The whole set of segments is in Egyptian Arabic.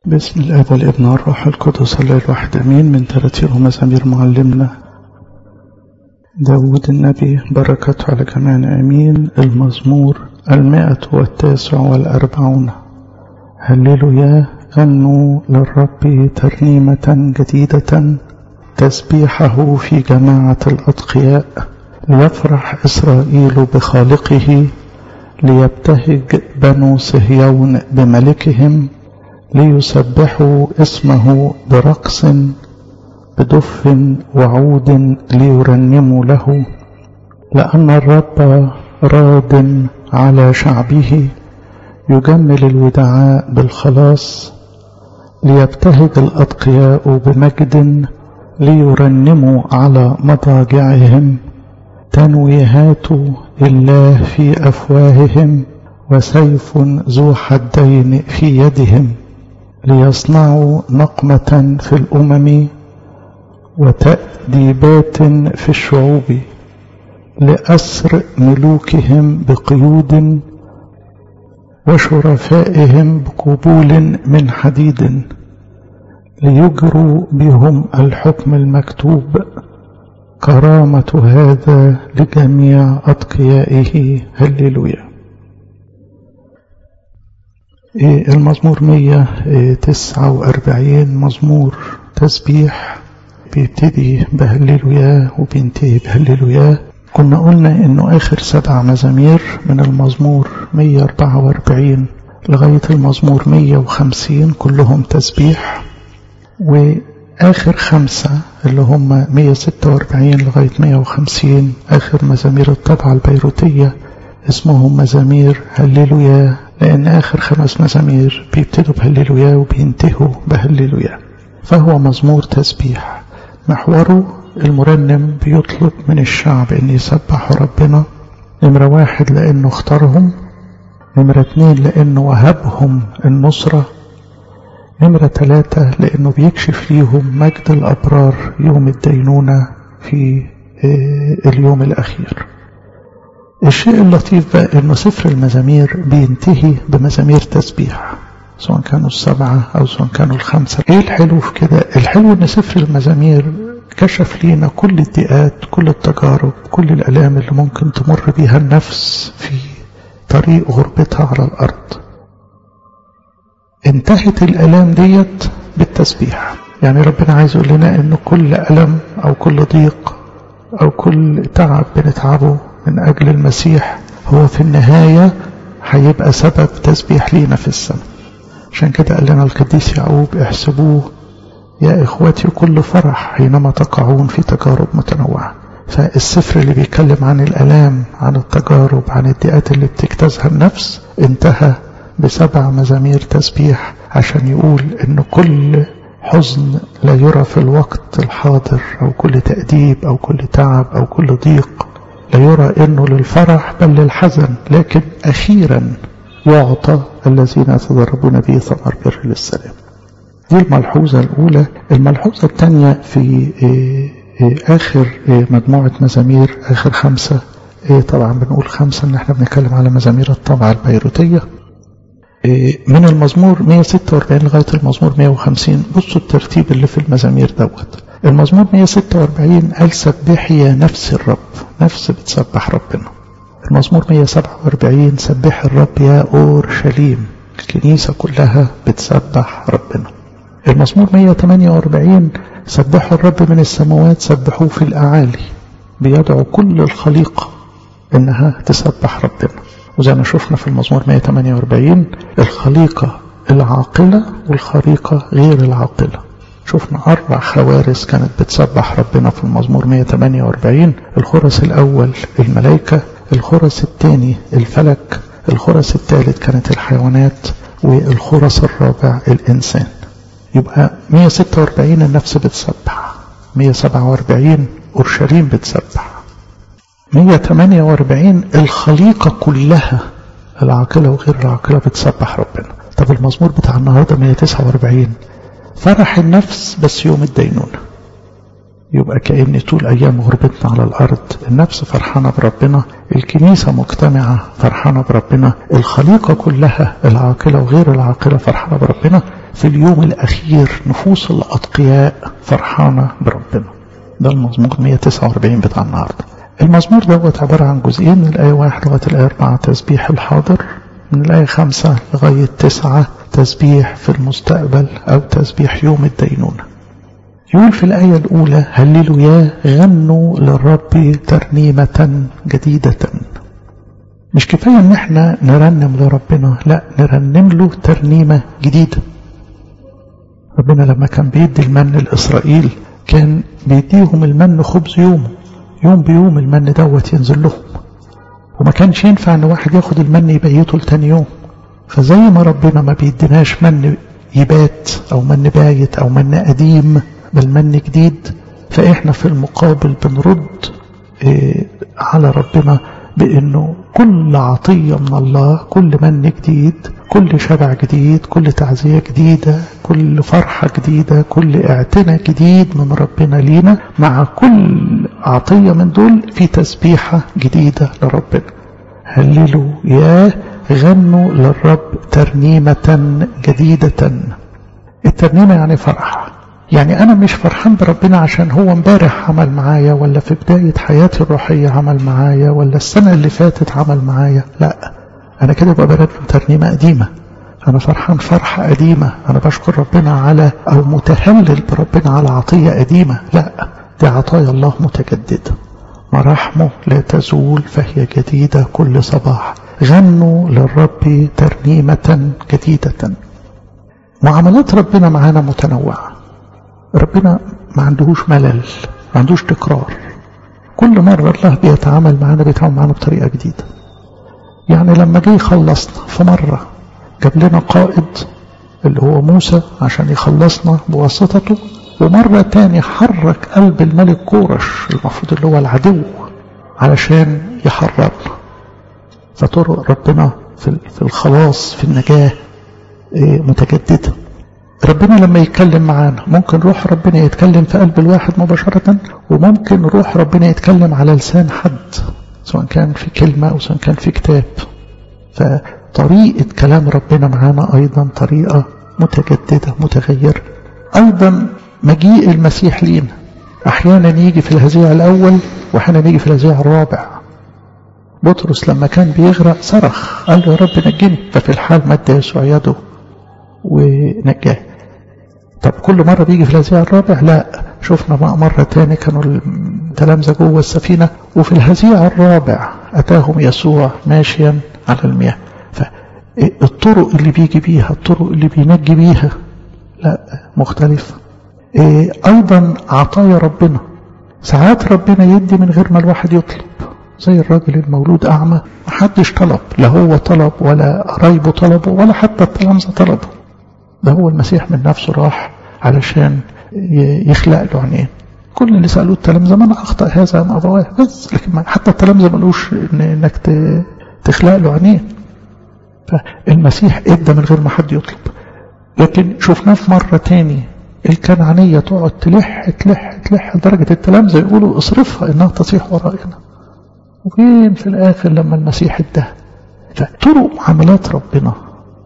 بسم الاب والابن والروح القدس الله الواحد امين من تراتير مزامير معلمنا داود النبي بركته على جميعنا امين المزمور المائة والتاسع والاربعون هللوا يا أنوا للرب ترنيمة جديدة تسبيحه في جماعة الأتقياء ليفرح إسرائيل بخالقه ليبتهج بنو صهيون بملكهم ليسبحوا اسمه برقص بدف وعود ليرنموا له لأن الرب راد على شعبه يجمل الودعاء بالخلاص ليبتهج الأتقياء بمجد ليرنموا على مضاجعهم تنويهات الله في أفواههم وسيف ذو حدين في يدهم ليصنعوا نقمة في الأمم وتأديبات في الشعوب لأسر ملوكهم بقيود وشرفائهم بقبول من حديد ليجروا بهم الحكم المكتوب كرامة هذا لجميع أتقيائه هللويا المزمور 149 مزمور تسبيح بيبتدي بهللويا وبينتهي بهللويا كنا قلنا انه اخر سبع مزامير من المزمور 144 لغاية المزمور 150 كلهم تسبيح واخر خمسة اللي هم 146 لغاية 150 اخر مزامير الطبعة البيروتية اسمهم مزامير هللويا لان اخر خمس مزامير بيبتدوا بهللويا وبينتهوا بهللويا فهو مزمور تسبيح محوره المرنم بيطلب من الشعب ان يسبحوا ربنا نمرة واحد لانه اختارهم نمرة اتنين لانه وهبهم النصرة نمرة تلاتة لانه بيكشف ليهم مجد الابرار يوم الدينونة في اليوم الاخير الشيء اللطيف بقى انه سفر المزامير بينتهي بمزامير تسبيح سواء كانوا السبعة او سواء كانوا الخمسة ايه الحلو في كده الحلو ان سفر المزامير كشف لينا كل الضيقات كل التجارب كل الالام اللي ممكن تمر بيها النفس في طريق غربتها على الارض انتهت الالام ديت بالتسبيح يعني ربنا عايز يقول لنا ان كل الم او كل ضيق او كل تعب بنتعبه من أجل المسيح هو في النهاية هيبقى سبب تسبيح لينا في السماء عشان كده قال لنا القديس يعقوب احسبوه يا إخوتي كل فرح حينما تقعون في تجارب متنوعة فالسفر اللي بيتكلم عن الألام عن التجارب عن الضيقات اللي بتجتازها النفس انتهى بسبع مزامير تسبيح عشان يقول ان كل حزن لا يرى في الوقت الحاضر او كل تأديب او كل تعب او كل ضيق لا يرى انه للفرح بل للحزن لكن اخيرا يعطى الذين يتدربون به ثمر بر للسلام دي الملحوظة الأولى الملحوظة الثانية في آخر مجموعة مزامير آخر خمسة طبعا بنقول خمسة إن احنا بنتكلم على مزامير الطبعة البيروتية من المزمور 146 لغاية المزمور 150 بصوا الترتيب اللي في المزامير دوت المزمور 146 قال سبحي يا نفس الرب نفس بتسبح ربنا المزمور 147 سبح الرب يا أورشليم الكنيسة كلها بتسبح ربنا المزمور 148 سبحوا الرب من السماوات سبحوه في الأعالي بيدعو كل الخليقة إنها تسبح ربنا وزي ما شفنا في المزمور 148 الخليقة العاقلة والخليقة غير العاقلة شفنا أربع خوارس كانت بتسبح ربنا في المزمور 148 الخرس الأول الملائكة الخرس الثاني الفلك الخرس الثالث كانت الحيوانات والخرس الرابع الإنسان يبقى 146 النفس بتسبح 147 أورشليم بتسبح 148 الخليقة كلها العاقلة وغير العاقلة بتسبح ربنا طب المزمور بتاع النهاردة 149 فرح النفس بس يوم الدينونة يبقى كأن طول أيام غربتنا على الأرض النفس فرحانة بربنا الكنيسة مجتمعة فرحانة بربنا الخليقة كلها العاقلة وغير العاقلة فرحانة بربنا في اليوم الأخير نفوس الأتقياء فرحانة بربنا ده المزمور 149 بتاع النهاردة المزمور دوت عبارة عن جزئين من الآية واحد لغاية الآية أربعة تسبيح الحاضر من الآية خمسة لغاية تسعة تسبيح في المستقبل أو تسبيح يوم الدينونة يقول في الآية الأولى هللوا يا غنوا للرب ترنيمة جديدة مش كفاية ان احنا نرنم لربنا لا نرنم له ترنيمة جديدة ربنا لما كان بيدي المن لإسرائيل كان بيديهم المن خبز يوم يوم بيوم المن دوت ينزل لهم وما كانش ينفع ان واحد ياخد المن يبيته لتاني يوم فزي ما ربنا ما بيديناش من يبات او من بايت او من قديم بل من جديد فاحنا في المقابل بنرد إيه على ربنا بانه كل عطية من الله كل من جديد كل شبع جديد كل تعزية جديدة كل فرحة جديدة كل اعتناء جديد من ربنا لينا مع كل عطية من دول في تسبيحة جديدة لربنا هللوا يا غنوا للرب ترنيمة جديدة الترنيمة يعني فرح يعني أنا مش فرحان بربنا عشان هو امبارح عمل معايا ولا في بداية حياتي الروحية عمل معايا ولا السنة اللي فاتت عمل معايا لا أنا كده بقى برنم ترنيمة قديمة أنا فرحان فرحة قديمة أنا بشكر ربنا على أو متهلل بربنا على عطية قديمة لا دي عطايا الله متجددة مراحمه لا تزول فهي جديدة كل صباح غنوا للرب ترنيمة جديدة معاملات ربنا معانا متنوعة ربنا ما عندهوش ملل ما عندوش تكرار كل مرة الله بيتعامل معانا بيتعامل معانا بطريقة جديدة يعني لما جه يخلصنا في مرة جاب لنا قائد اللي هو موسى عشان يخلصنا بواسطته ومرة تاني حرك قلب الملك كورش المفروض اللي هو العدو علشان يحررنا فطرق ربنا في الخلاص في النجاة متجددة ربنا لما يتكلم معانا ممكن روح ربنا يتكلم في قلب الواحد مباشرة وممكن روح ربنا يتكلم على لسان حد سواء كان في كلمة أو سواء كان في كتاب فطريقة كلام ربنا معانا أيضا طريقة متجددة متغيرة أيضا مجيء المسيح لينا أحيانا يجي في الهزيع الأول وأحيانا يجي في الهزيع الرابع بطرس لما كان بيغرق صرخ قال له يا رب نجني ففي الحال مد يسوع يده ونجاه طب كل مرة بيجي في الهزيع الرابع لا شفنا بقى مرة تاني كانوا التلامذة جوه السفينة وفي الهزيع الرابع أتاهم يسوع ماشيا على المياه فالطرق اللي بيجي بيها الطرق اللي بينجي بيها لا مختلفة أيضا عطايا ربنا ساعات ربنا يدي من غير ما الواحد يطلب زي الراجل المولود أعمى محدش طلب لا هو طلب ولا قرايبه طلبوا ولا حتى التلامذة طلبوا ده هو المسيح من نفسه راح علشان يخلق له عينين كل اللي سألوه التلامذة من أخطأ هذا أم أبواه بس لكن حتى التلامذة ما قالوش إن إنك تخلق له عينين فالمسيح ادى من غير ما حد يطلب لكن شفناه في مرة تاني الكنعانية تقعد تلح تلح تلح لدرجة التلامذة يقولوا اصرفها إنها تصيح ورائنا وفين في الآخر لما المسيح اداه فطرق معاملات ربنا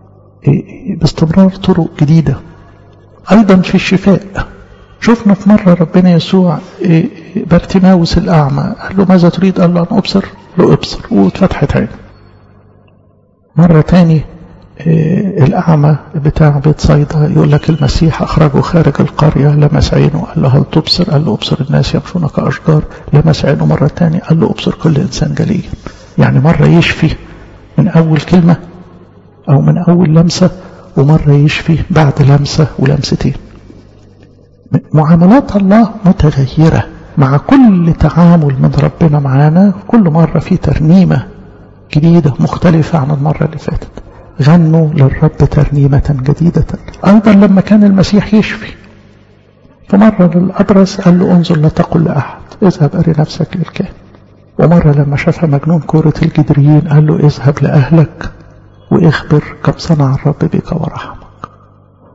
باستمرار طرق جديدة أيضا في الشفاء شفنا في مرة ربنا يسوع بارتيماوس الأعمى قال له ماذا تريد قال له أن أبصر له أبصر واتفتحت عينه مرة تاني الأعمى بتاع بيت صيدا يقول لك المسيح أخرجه خارج القرية لمس عينه قال له هل تبصر قال له أبصر الناس يمشون كأشجار لمس عينه مرة تانية قال له أبصر كل إنسان جليا يعني مرة يشفي من أول كلمة أو من أول لمسة ومرة يشفي بعد لمسة ولمستين معاملات الله متغيرة مع كل تعامل من ربنا معانا كل مرة في ترنيمة جديدة مختلفة عن المرة اللي فاتت غنوا للرب ترنيمة جديدة أيضا لما كان المسيح يشفي فمرة للأبرص قال له انظر لا تقل لأحد اذهب أري نفسك للكاهن ومرة لما شاف مجنون كورة الجدريين قال له اذهب لأهلك واخبر كم صنع الرب بك ورحمك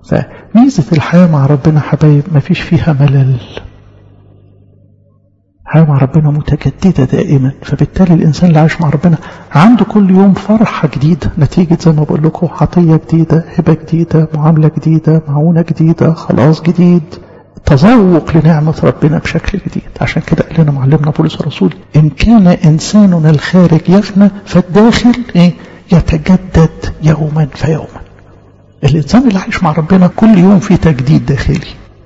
فميزة الحياة مع ربنا حبايب ما فيش فيها ملل حياة مع ربنا متجددة دائما فبالتالي الإنسان اللي عايش مع ربنا عنده كل يوم فرحة جديدة نتيجة زي ما بقول لكم عطية جديدة هبة جديدة معاملة جديدة معونة جديدة خلاص جديد تذوق لنعمة ربنا بشكل جديد عشان كده قال لنا معلمنا بولس الرسول إن كان إنساننا الخارج يفنى فالداخل إيه يتجدد يوما فيوما الإنسان اللي عايش مع ربنا كل يوم في تجديد داخلي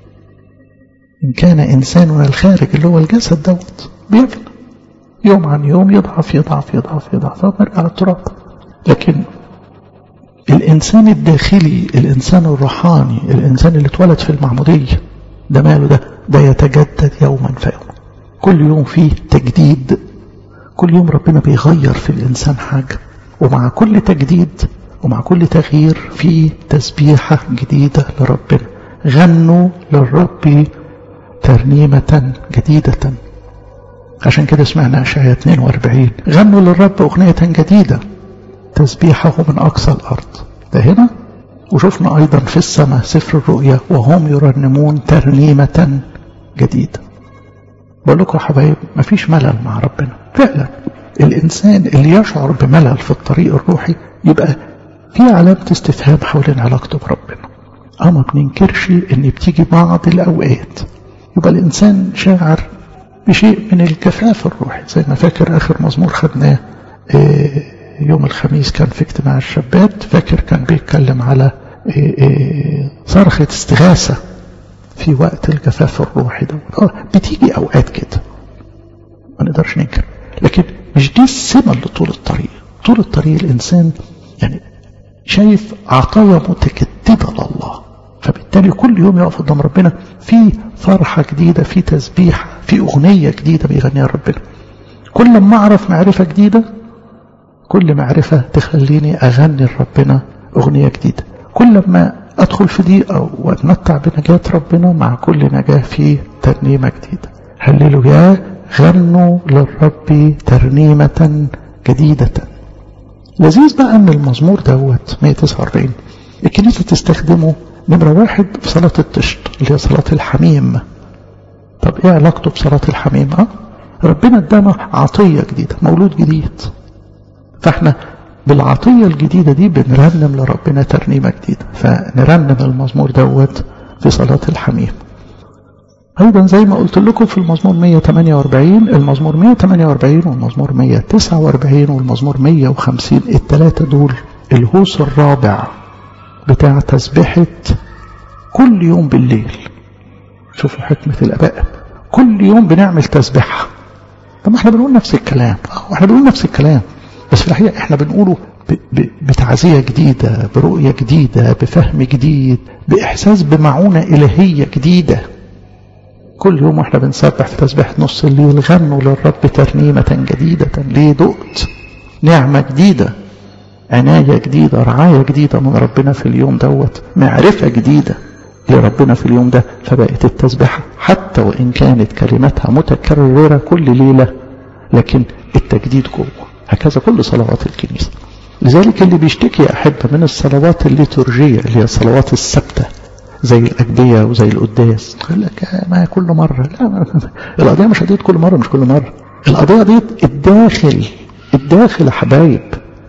إن كان إنساننا الخارج اللي هو الجسد دوت بيفنى يوم عن يوم يضعف يضعف يضعف يضعف ونرجع للتراب لكن الإنسان الداخلي الإنسان الروحاني الإنسان اللي اتولد في المعمودية ده ماله ده ده يتجدد يوما فيوما كل يوم فيه تجديد كل يوم ربنا بيغير في الإنسان حاجة ومع كل تجديد ومع كل تغيير في تسبيحة جديدة لربنا غنوا للرب ترنيمة جديدة عشان كده سمعنا أشعية 42 غنوا للرب أغنية جديدة تسبيحه من أقصى الأرض ده هنا وشفنا أيضا في السماء سفر الرؤيا وهم يرنمون ترنيمة جديدة بقول لكم يا حبايب مفيش ملل مع ربنا فعلا الإنسان اللي يشعر بملل في الطريق الروحي يبقى في علامة استفهام حوالين علاقته بربنا اه ما بننكرش ان بتيجي بعض الاوقات يبقى الانسان شاعر بشيء من الجفاف الروحي زي ما فاكر اخر مزمور خدناه يوم الخميس كان في اجتماع الشابات فاكر كان بيتكلم على صرخة استغاثة في وقت الجفاف الروحي ده اه بتيجي اوقات كده ما نقدرش ننكر لكن مش دي السمة اللي طول الطريق طول الطريق الانسان يعني شايف عطايا متكتبة لله فبالتالي كل يوم يقف قدام ربنا في فرحة جديدة في تسبيح في أغنية جديدة بيغنيها ربنا كل ما أعرف معرفة جديدة كل معرفة تخليني أغني لربنا أغنية جديدة كل ما أدخل في ضيقة وأتمتع بنجاة ربنا مع كل نجاة في ترنيمة جديدة هللويا غنوا للرب ترنيمة جديدة لذيذ بقى ان المزمور دوت 149 الكنيسه تستخدمه نمره واحد في صلاه التشط اللي هي صلاه الحميم طب ايه علاقته بصلاه الحميم اه ربنا ادانا عطيه جديده مولود جديد فاحنا بالعطيه الجديده دي بنرنم لربنا ترنيمه جديده فنرنم المزمور دوت في صلاه الحميم أيضا زي ما قلت لكم في المزمور 148 المزمور 148 والمزمور 149 والمزمور 150 الثلاثة دول الهوس الرابع بتاع تسبيحة كل يوم بالليل شوفوا حكمة الآباء كل يوم بنعمل تسبيحة طب احنا بنقول نفس الكلام احنا بنقول نفس الكلام بس في الحقيقة احنا بنقوله بتعزية جديدة برؤية جديدة بفهم جديد بإحساس بمعونة إلهية جديدة كل يوم واحنا بنسبح في تسبيح نص الليل غنوا للرب ترنيمة جديدة ليه دقت نعمة جديدة عناية جديدة رعاية جديدة من ربنا في اليوم دوت معرفة جديدة لربنا في اليوم ده فبقت التسبيحة حتى وإن كانت كلماتها متكررة كل ليلة لكن التجديد جوه هكذا كل صلوات الكنيسة لذلك اللي بيشتكي يا أحبة من الصلوات الليتورجية اللي هي الصلوات الثابته زي الأجبية وزي القداس يقول لك ما كل مرة لا القضية مش قضية كل مرة مش كل مرة القضية قضية الداخل الداخل يا حبايب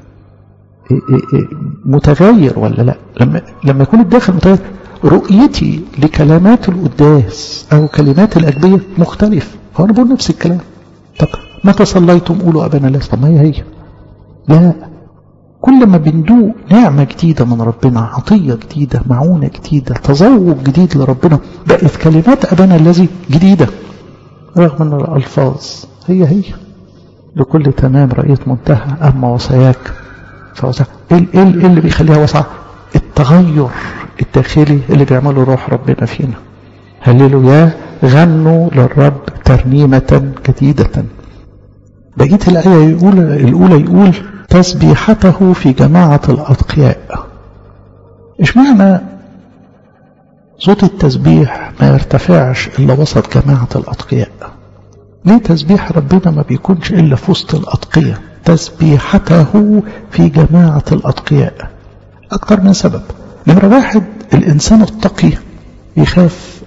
متغير ولا لا لما لما يكون الداخل متغير رؤيتي لكلمات القداس أو كلمات الأجبية مختلف هو أنا بقول نفس الكلام طب متى صليتم قولوا أبانا لا طب ما هي هي لا كل ما بندوق نعمة جديدة من ربنا عطية جديدة معونة جديدة تذوق جديد لربنا بقت كلمات أبانا الذي جديدة رغم أن الألفاظ هي هي لكل تمام رأيت منتهى أما وصاياك فوصاك إيه, إيه اللي بيخليها وسع التغير الداخلي اللي بيعمله روح ربنا فينا هللويا غنوا للرب ترنيمة جديدة بقية الآية يقول الأولى يقول تسبيحته في جماعة الأتقياء إيش معنى صوت التسبيح ما يرتفعش إلا وسط جماعة الأتقياء ليه تسبيح ربنا ما بيكونش إلا في وسط الأتقياء تسبيحته في جماعة الأتقياء أكثر من سبب نمرة واحد الإنسان التقي يخاف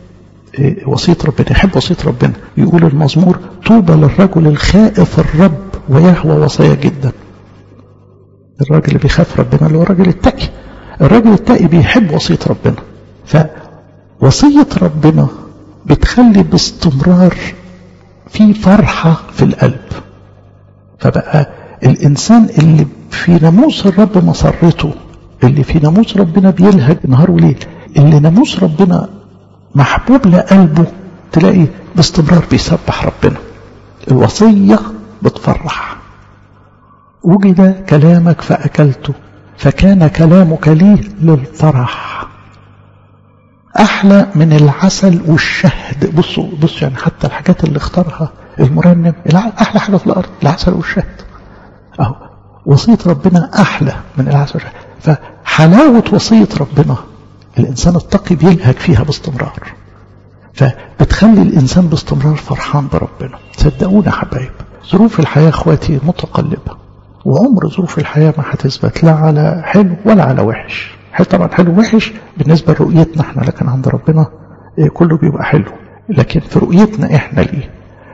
وصية ربنا يحب وصية ربنا يقول المزمور طوبى للرجل الخائف الرب ويهوى وصايا جدا الراجل اللي بيخاف ربنا اللي هو الراجل التقي الراجل التقي بيحب وصية ربنا فوصية ربنا بتخلي باستمرار في فرحة في القلب فبقى الإنسان اللي في ناموس الرب مسرته اللي في ناموس ربنا بيلهج نهار وليل اللي ناموس ربنا محبوب لقلبه تلاقي باستمرار بيسبح ربنا الوصية بتفرح وجد كلامك فأكلته فكان كلامك لي للفرح أحلى من العسل والشهد بصوا بصوا يعني حتى الحاجات اللي اختارها المرنم أحلى حاجة في الأرض العسل والشهد أهو وصية ربنا أحلى من العسل والشهد فحلاوة وصية ربنا الإنسان التقي بيلهج فيها باستمرار فبتخلي الإنسان باستمرار فرحان بربنا صدقونا حبايب ظروف الحياة اخواتي متقلبة وعمر ظروف الحياة ما هتثبت لا على حلو ولا على وحش حلو طبعا حلو وحش بالنسبة لرؤيتنا احنا لكن عند ربنا كله بيبقى حلو لكن في رؤيتنا احنا ليه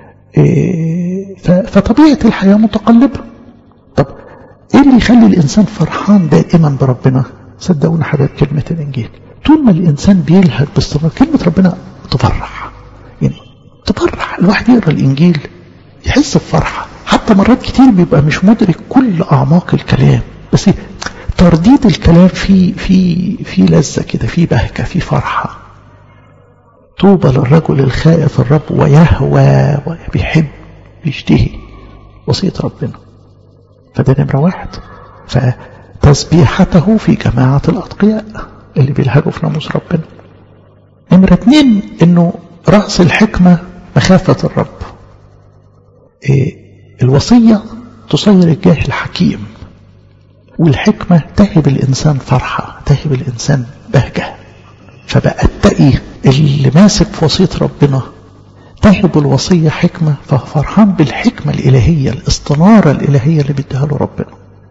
فطبيعة الحياة متقلبة طب ايه اللي يخلي الانسان فرحان دائما بربنا صدقونا حبايب كلمة الانجيل طول ما الانسان بيلهج باستمرار كلمة ربنا تفرح يعني تفرح الواحد يقرا الانجيل يحس بفرحة حتى مرات كتير بيبقى مش مدرك كل اعماق الكلام بس ترديد الكلام في في في لذة كده في بهجة في فرحة طوبى للرجل الخائف الرب ويهوى بيحب بيشتهي وصية ربنا فده نمرة واحد فتسبيحته في جماعة الأتقياء اللي بيلهجوا في ناموس ربنا نمرة اتنين انه رأس الحكمة مخافة الرب إيه الوصية تصير الجاهل حكيم والحكمة تهب الإنسان فرحة تهب الإنسان بهجة فبقى التقي اللي ماسك في وصية ربنا تهب الوصية حكمة ففرحان بالحكمة الإلهية الاستنارة الإلهية اللي بيديها له ربنا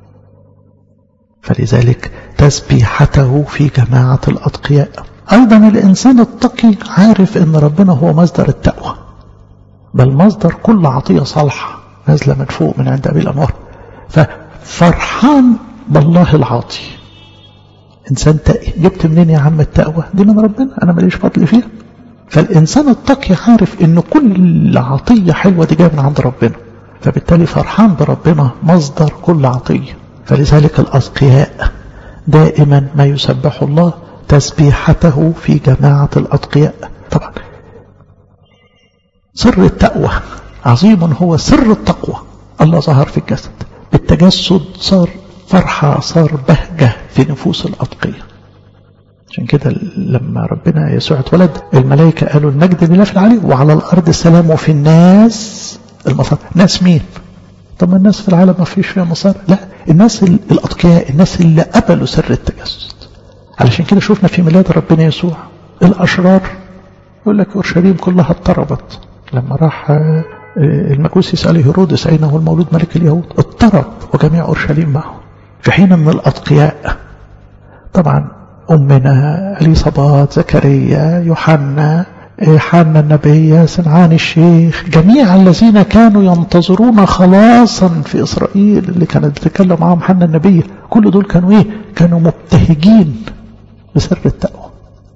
فلذلك تسبيحته في جماعة الأتقياء أيضا الإنسان التقي عارف أن ربنا هو مصدر التقوى بل مصدر كل عطية صالحة نازلة من فوق من عند أبي الأنوار ففرحان بالله العاطي إنسان تقي جبت منين يا عم التقوى دي من ربنا أنا ماليش فضل فيها فالإنسان التقي عارف أن كل عطية حلوة دي جاية من عند ربنا فبالتالي فرحان بربنا مصدر كل عطية فلذلك الأتقياء دائما ما يسبح الله تسبيحته في جماعة الأتقياء طبعا سر التقوى عظيم هو سر التقوى الله ظهر في الجسد بالتجسد صار فرحة صار بهجة في نفوس الأتقياء عشان كده لما ربنا يسوع اتولد الملائكة قالوا المجد لله في العلي وعلى الأرض السلام وفي الناس المصار ناس مين طب ما الناس في العالم ما فيش فيها مصار لا الناس الأتقياء الناس اللي قبلوا سر التجسد علشان كده شفنا في ميلاد ربنا يسوع الأشرار يقول لك أورشليم كلها اضطربت لما راح المجوس يسأل هيرودس أين هو المولود ملك اليهود اضطرب وجميع أورشليم معه في حين من الأتقياء طبعا أمنا اليصابات زكريا يوحنا حنا النبي سمعان الشيخ جميع الذين كانوا ينتظرون خلاصا في إسرائيل اللي كانت بتتكلم معاهم حنا النبي كل دول كانوا إيه كانوا مبتهجين بسر التقوى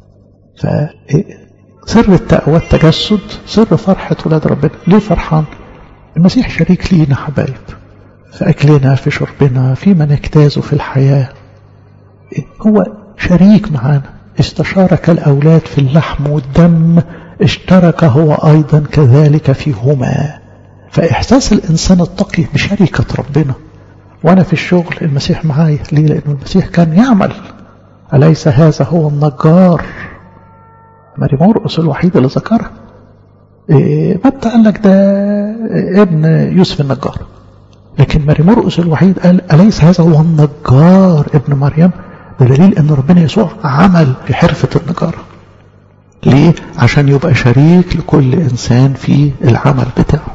فسر التقوى التجسد سر فرحة ولاد ربنا ليه فرحان المسيح شريك لينا حبايب في أكلنا في شربنا فيما نجتازه في الحياة هو شريك معانا استشارك الأولاد في اللحم والدم اشترك هو أيضا كذلك فيهما فإحساس الإنسان التقي بشركة ربنا وأنا في الشغل المسيح معايا ليه لأنه المسيح كان يعمل أليس هذا هو النجار ماري مرقس الوحيد اللي ذكرها إيه متى قال لك ده ابن يوسف النجار لكن ماري مرقس الوحيد قال أليس هذا هو النجار ابن مريم بدليل ان ربنا يسوع عمل في حرفة النجارة ليه؟ عشان يبقى شريك لكل انسان في العمل بتاعه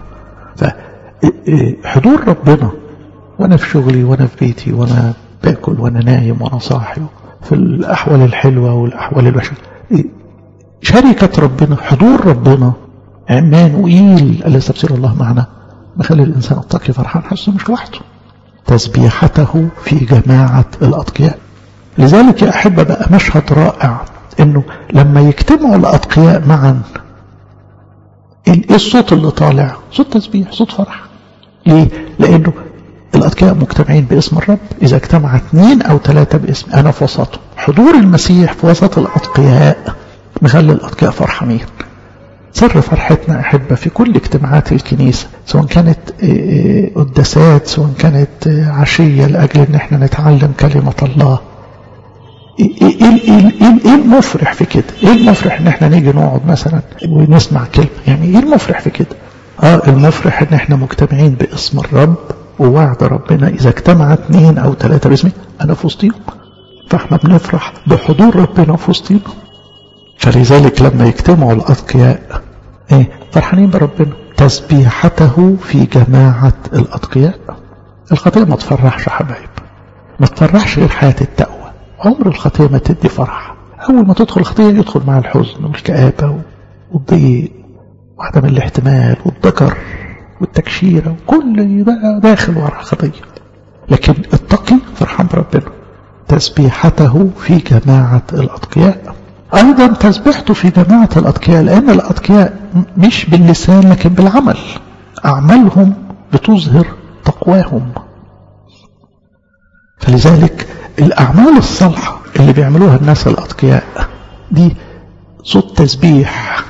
فحضور ربنا وانا في شغلي وانا في بيتي وانا باكل وانا نايم وانا صاحي في الاحوال الحلوة والاحوال الوحشة شركة ربنا حضور ربنا عمانوئيل الذي تفسير الله معنا مخلي الإنسان التقي فرحان حاسس مش لوحده تسبيحته في جماعة الأتقياء لذلك يا أحبة بقى مشهد رائع إنه لما يجتمعوا الأتقياء معا إيه الصوت اللي طالع صوت تسبيح صوت فرح ليه؟ لأنه الأتقياء مجتمعين باسم الرب إذا اجتمع اثنين أو ثلاثة باسم أنا في وسطه حضور المسيح في وسط الأتقياء مخلي الأتقياء فرحانين سر فرحتنا أحبة في كل اجتماعات الكنيسة سواء كانت قداسات سواء كانت عشية لأجل أن احنا نتعلم كلمة الله ايه ايه ايه المفرح في كده ايه المفرح ان احنا نيجي نقعد مثلا ونسمع كلمه يعني ايه المفرح في كده اه المفرح ان احنا مجتمعين باسم الرب ووعد ربنا اذا اجتمع اثنين او ثلاثه باسمي انا في وسطيهم فاحنا بنفرح بحضور ربنا في وسطيهم فلذلك لما يجتمعوا الاتقياء ايه فرحانين بربنا تسبيحته في جماعه الاتقياء الخطيه ما تفرحش يا حبايب ما تفرحش غير حياه التقوى عمر الخطية ما تدي فرح أول ما تدخل الخطية يدخل مع الحزن والكآبة والضيق وعدم الاحتمال والضجر والتكشيرة وكل ده داخل ورا الخطية لكن التقي فرحان بربنا تسبيحته في جماعة الأتقياء أيضا تسبيحته في جماعة الأتقياء لأن الأتقياء مش باللسان لكن بالعمل أعمالهم بتظهر تقواهم فلذلك الأعمال الصالحة اللي بيعملوها الناس الأتقياء دي صوت تسبيح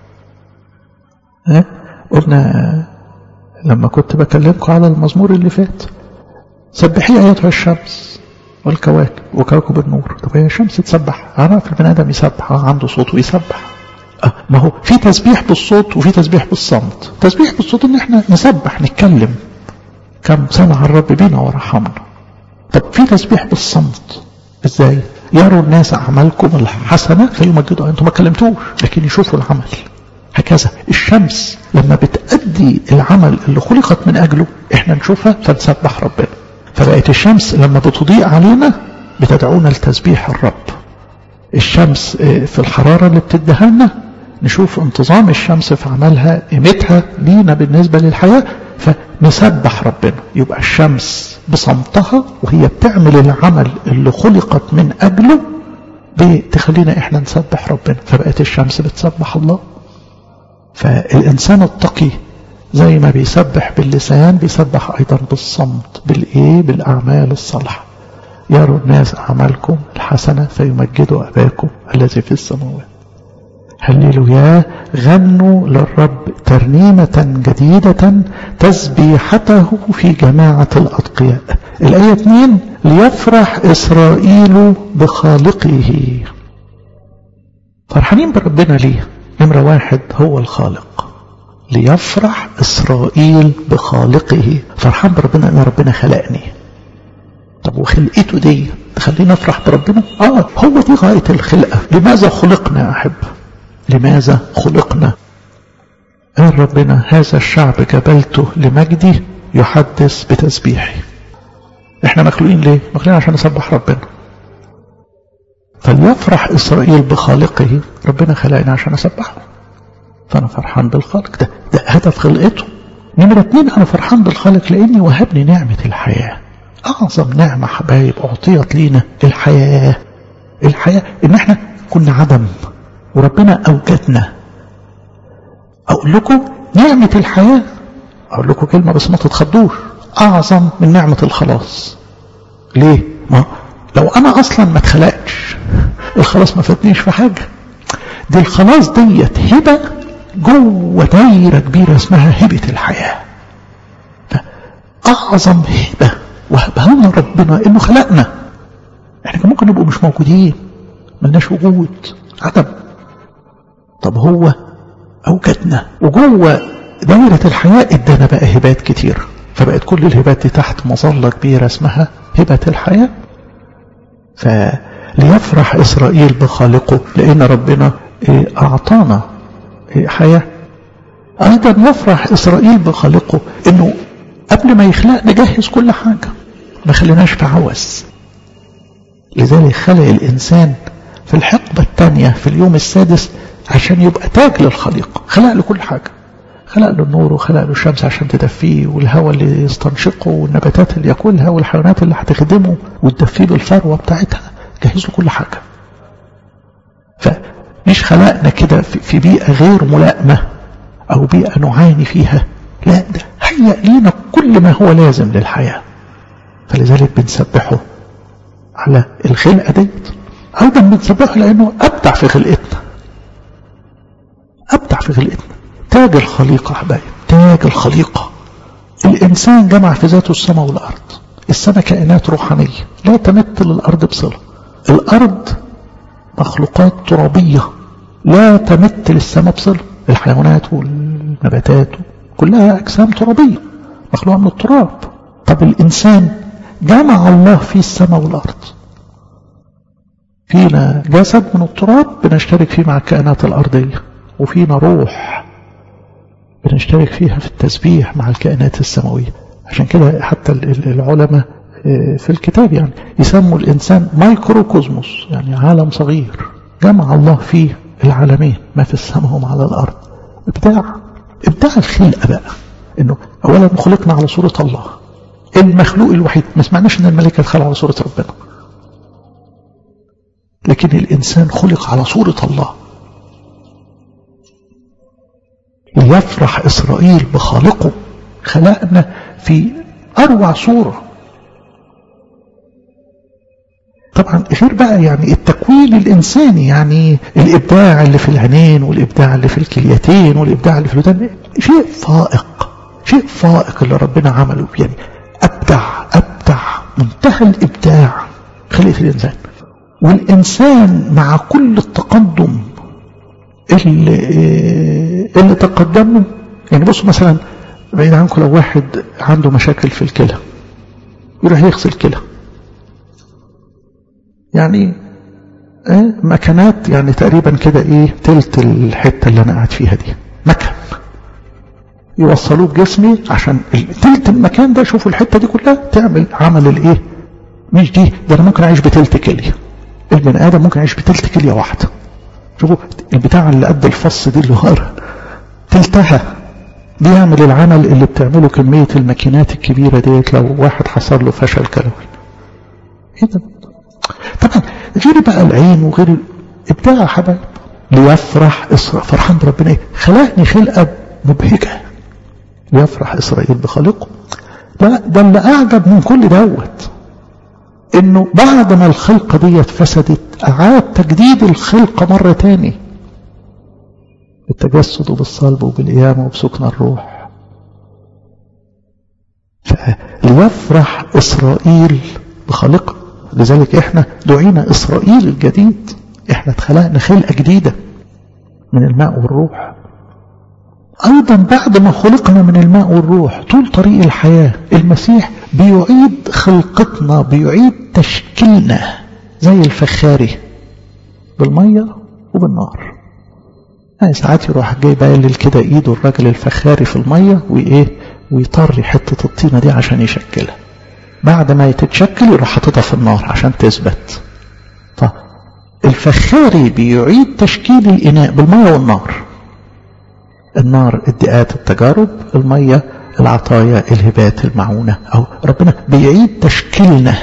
ها؟ قلنا لما كنت بكلمكم على المزمور اللي فات سبحي أيتها الشمس والكواكب وكواكب النور طب هي الشمس تسبح أنا في البني آدم يسبح عنده صوت ويسبح أه ما هو في تسبيح بالصوت وفي تسبيح بالصمت تسبيح بالصوت ان احنا نسبح نتكلم كم سمع الرب بينا ورحمنا طب في تسبيح بالصمت ازاي يروا الناس اعمالكم الحسنه فيمجدوا انتم ما كلمتوش لكن يشوفوا العمل هكذا الشمس لما بتأدي العمل اللي خلقت من اجله احنا نشوفها فنسبح ربنا فبقت الشمس لما بتضيء علينا بتدعونا لتسبيح الرب الشمس في الحراره اللي بتديها لنا نشوف انتظام الشمس في عملها قيمتها لينا بالنسبه للحياه فنسبح ربنا يبقى الشمس بصمتها وهي بتعمل العمل اللي خلقت من أجله بتخلينا إحنا نسبح ربنا فبقت الشمس بتسبح الله فالإنسان التقي زي ما بيسبح باللسان بيسبح أيضا بالصمت بالإيه بالأعمال الصالحة يروا الناس أعمالكم الحسنة فيمجدوا أباكم الذي في السماوات هللويا غنوا للرب ترنيمة جديدة تسبيحته في جماعة الأتقياء الآية 2 ليفرح إسرائيل بخالقه فرحانين بربنا ليه نمرة واحد هو الخالق ليفرح إسرائيل بخالقه فرحان بربنا أن ربنا خلقني طب وخلقته دي تخلينا نفرح بربنا آه هو دي غاية الخلقة لماذا خلقنا يا أحب لماذا خلقنا قال ربنا هذا الشعب جبلته لمجدي يحدث بتسبيحي احنا مخلوقين ليه مخلوقين عشان نسبح ربنا فليفرح اسرائيل بخالقه ربنا خلقنا عشان اسبحه فانا فرحان بالخالق ده ده هدف خلقته نمرة اتنين انا فرحان بالخالق لاني وهبني نعمة الحياة اعظم نعمة حبايب اعطيت لينا الحياة الحياة ان احنا كنا عدم وربنا أوجدنا أقول لكم نعمة الحياة أقول لكم كلمة بس ما تتخضوش أعظم من نعمة الخلاص ليه؟ ما لو أنا أصلا ما اتخلقتش الخلاص ما فاتنيش في حاجة دي الخلاص ديت هبة جوه دايرة كبيرة اسمها هبة الحياة أعظم هبة وهبها لنا ربنا إنه خلقنا احنا كان ممكن نبقوا مش موجودين ملناش وجود عدم طب هو أوجدنا وجوه دائرة الحياة ادانا بقى هبات كتير فبقت كل الهبات دي تحت مظلة كبيرة اسمها هبة الحياة فليفرح إسرائيل بخالقه لأن ربنا أعطانا حياة أيضا يفرح إسرائيل بخالقه إنه قبل ما يخلق نجهز كل حاجة ما خليناش في عوز لذلك خلق الإنسان في الحقبة الثانية في اليوم السادس عشان يبقى تاج للخليقة خلق له كل حاجة خلق له النور وخلق له الشمس عشان تدفيه والهواء اللي يستنشقه والنباتات اللي ياكلها والحيوانات اللي هتخدمه وتدفيه بالثروة بتاعتها جهز له كل حاجة فمش خلقنا كده في بيئة غير ملائمة أو بيئة نعاني فيها لا ده هيأ لينا كل ما هو لازم للحياة فلذلك بنسبحه على الخلقة ديت أيضا بنسبحه لأنه أبدع في خلقتنا أبدع في خلقتنا تاج الخليقة حبايب تاج الخليقة الإنسان جمع في ذاته السماء والأرض السماء كائنات روحانية لا تمت للأرض بصلة الأرض مخلوقات ترابية لا تمت للسماء بصلة الحيوانات والنباتات كلها أجسام ترابية مخلوقة من التراب طب الإنسان جمع الله في السماء والأرض فينا جسد من التراب بنشترك فيه مع الكائنات الأرضية وفينا روح بنشترك فيها في التسبيح مع الكائنات السماوية عشان كده حتى العلماء في الكتاب يعني يسموا الإنسان مايكروكوزموس يعني عالم صغير جمع الله فيه العالمين ما في السماء وما على الأرض إبداع إبداع الخلقة بقى إنه أولا خلقنا على صورة الله المخلوق الوحيد ما سمعناش إن الملائكة اتخلق على صورة ربنا لكن الإنسان خلق على صورة الله ليفرح إسرائيل بخالقه خلقنا في أروع صورة طبعا غير بقى يعني التكوين الإنساني يعني الإبداع اللي في العينين والإبداع اللي في الكليتين والإبداع اللي في الودان شيء فائق شيء فائق اللي ربنا عمله يعني أبدع أبدع منتهى الإبداع خلقة الإنسان والإنسان مع كل التقدم اللي, اللي تقدمه يعني بصوا مثلا بعيد عنكم لو واحد عنده مشاكل في الكلى يروح يغسل كلى يعني ايه مكانات يعني تقريبا كده ايه تلت الحته اللي انا قاعد فيها دي مكان يوصلوه بجسمي عشان تلت المكان ده شوفوا الحته دي كلها تعمل عمل الايه مش دي ده انا ممكن اعيش بتلت كليه البني ادم ممكن يعيش بتلت كليه واحده شوفوا البتاع اللي قد الفص دي اللي ورا تلتها بيعمل العمل اللي بتعمله كمية الماكينات الكبيرة ديت لو واحد حصل له فشل كلوي ايه ده طبعا غير بقى العين وغير ابداع حبايب ليفرح اسرائيل فرحان بربنا ايه خلقني خلقة مبهجة ليفرح اسرائيل بخالقه لا ده اللي اعجب من كل دوت انه بعد ما الخلقة ديت فسدت اعاد تجديد الخلقة مرة تاني بالتجسد وبالصلب وبالقيامة وبسكن الروح فليفرح إسرائيل بخالقه لذلك احنا دعينا إسرائيل الجديد احنا اتخلقنا خلقة جديدة من الماء والروح أيضا بعد ما خلقنا من الماء والروح طول طريق الحياة المسيح بيعيد خلقتنا بيعيد تشكيلنا زي الفخاري بالمية وبالنار يعني ساعات يروح جاي بايلل كده ايده الراجل الفخاري في المية وايه ويطري حتة الطينة دي عشان يشكلها بعد ما تتشكل يروح حاططها في النار عشان تثبت فالفخاري بيعيد تشكيل الإناء بالمية والنار النار ادئات التجارب المية العطايا الهبات المعونة أو ربنا بيعيد تشكيلنا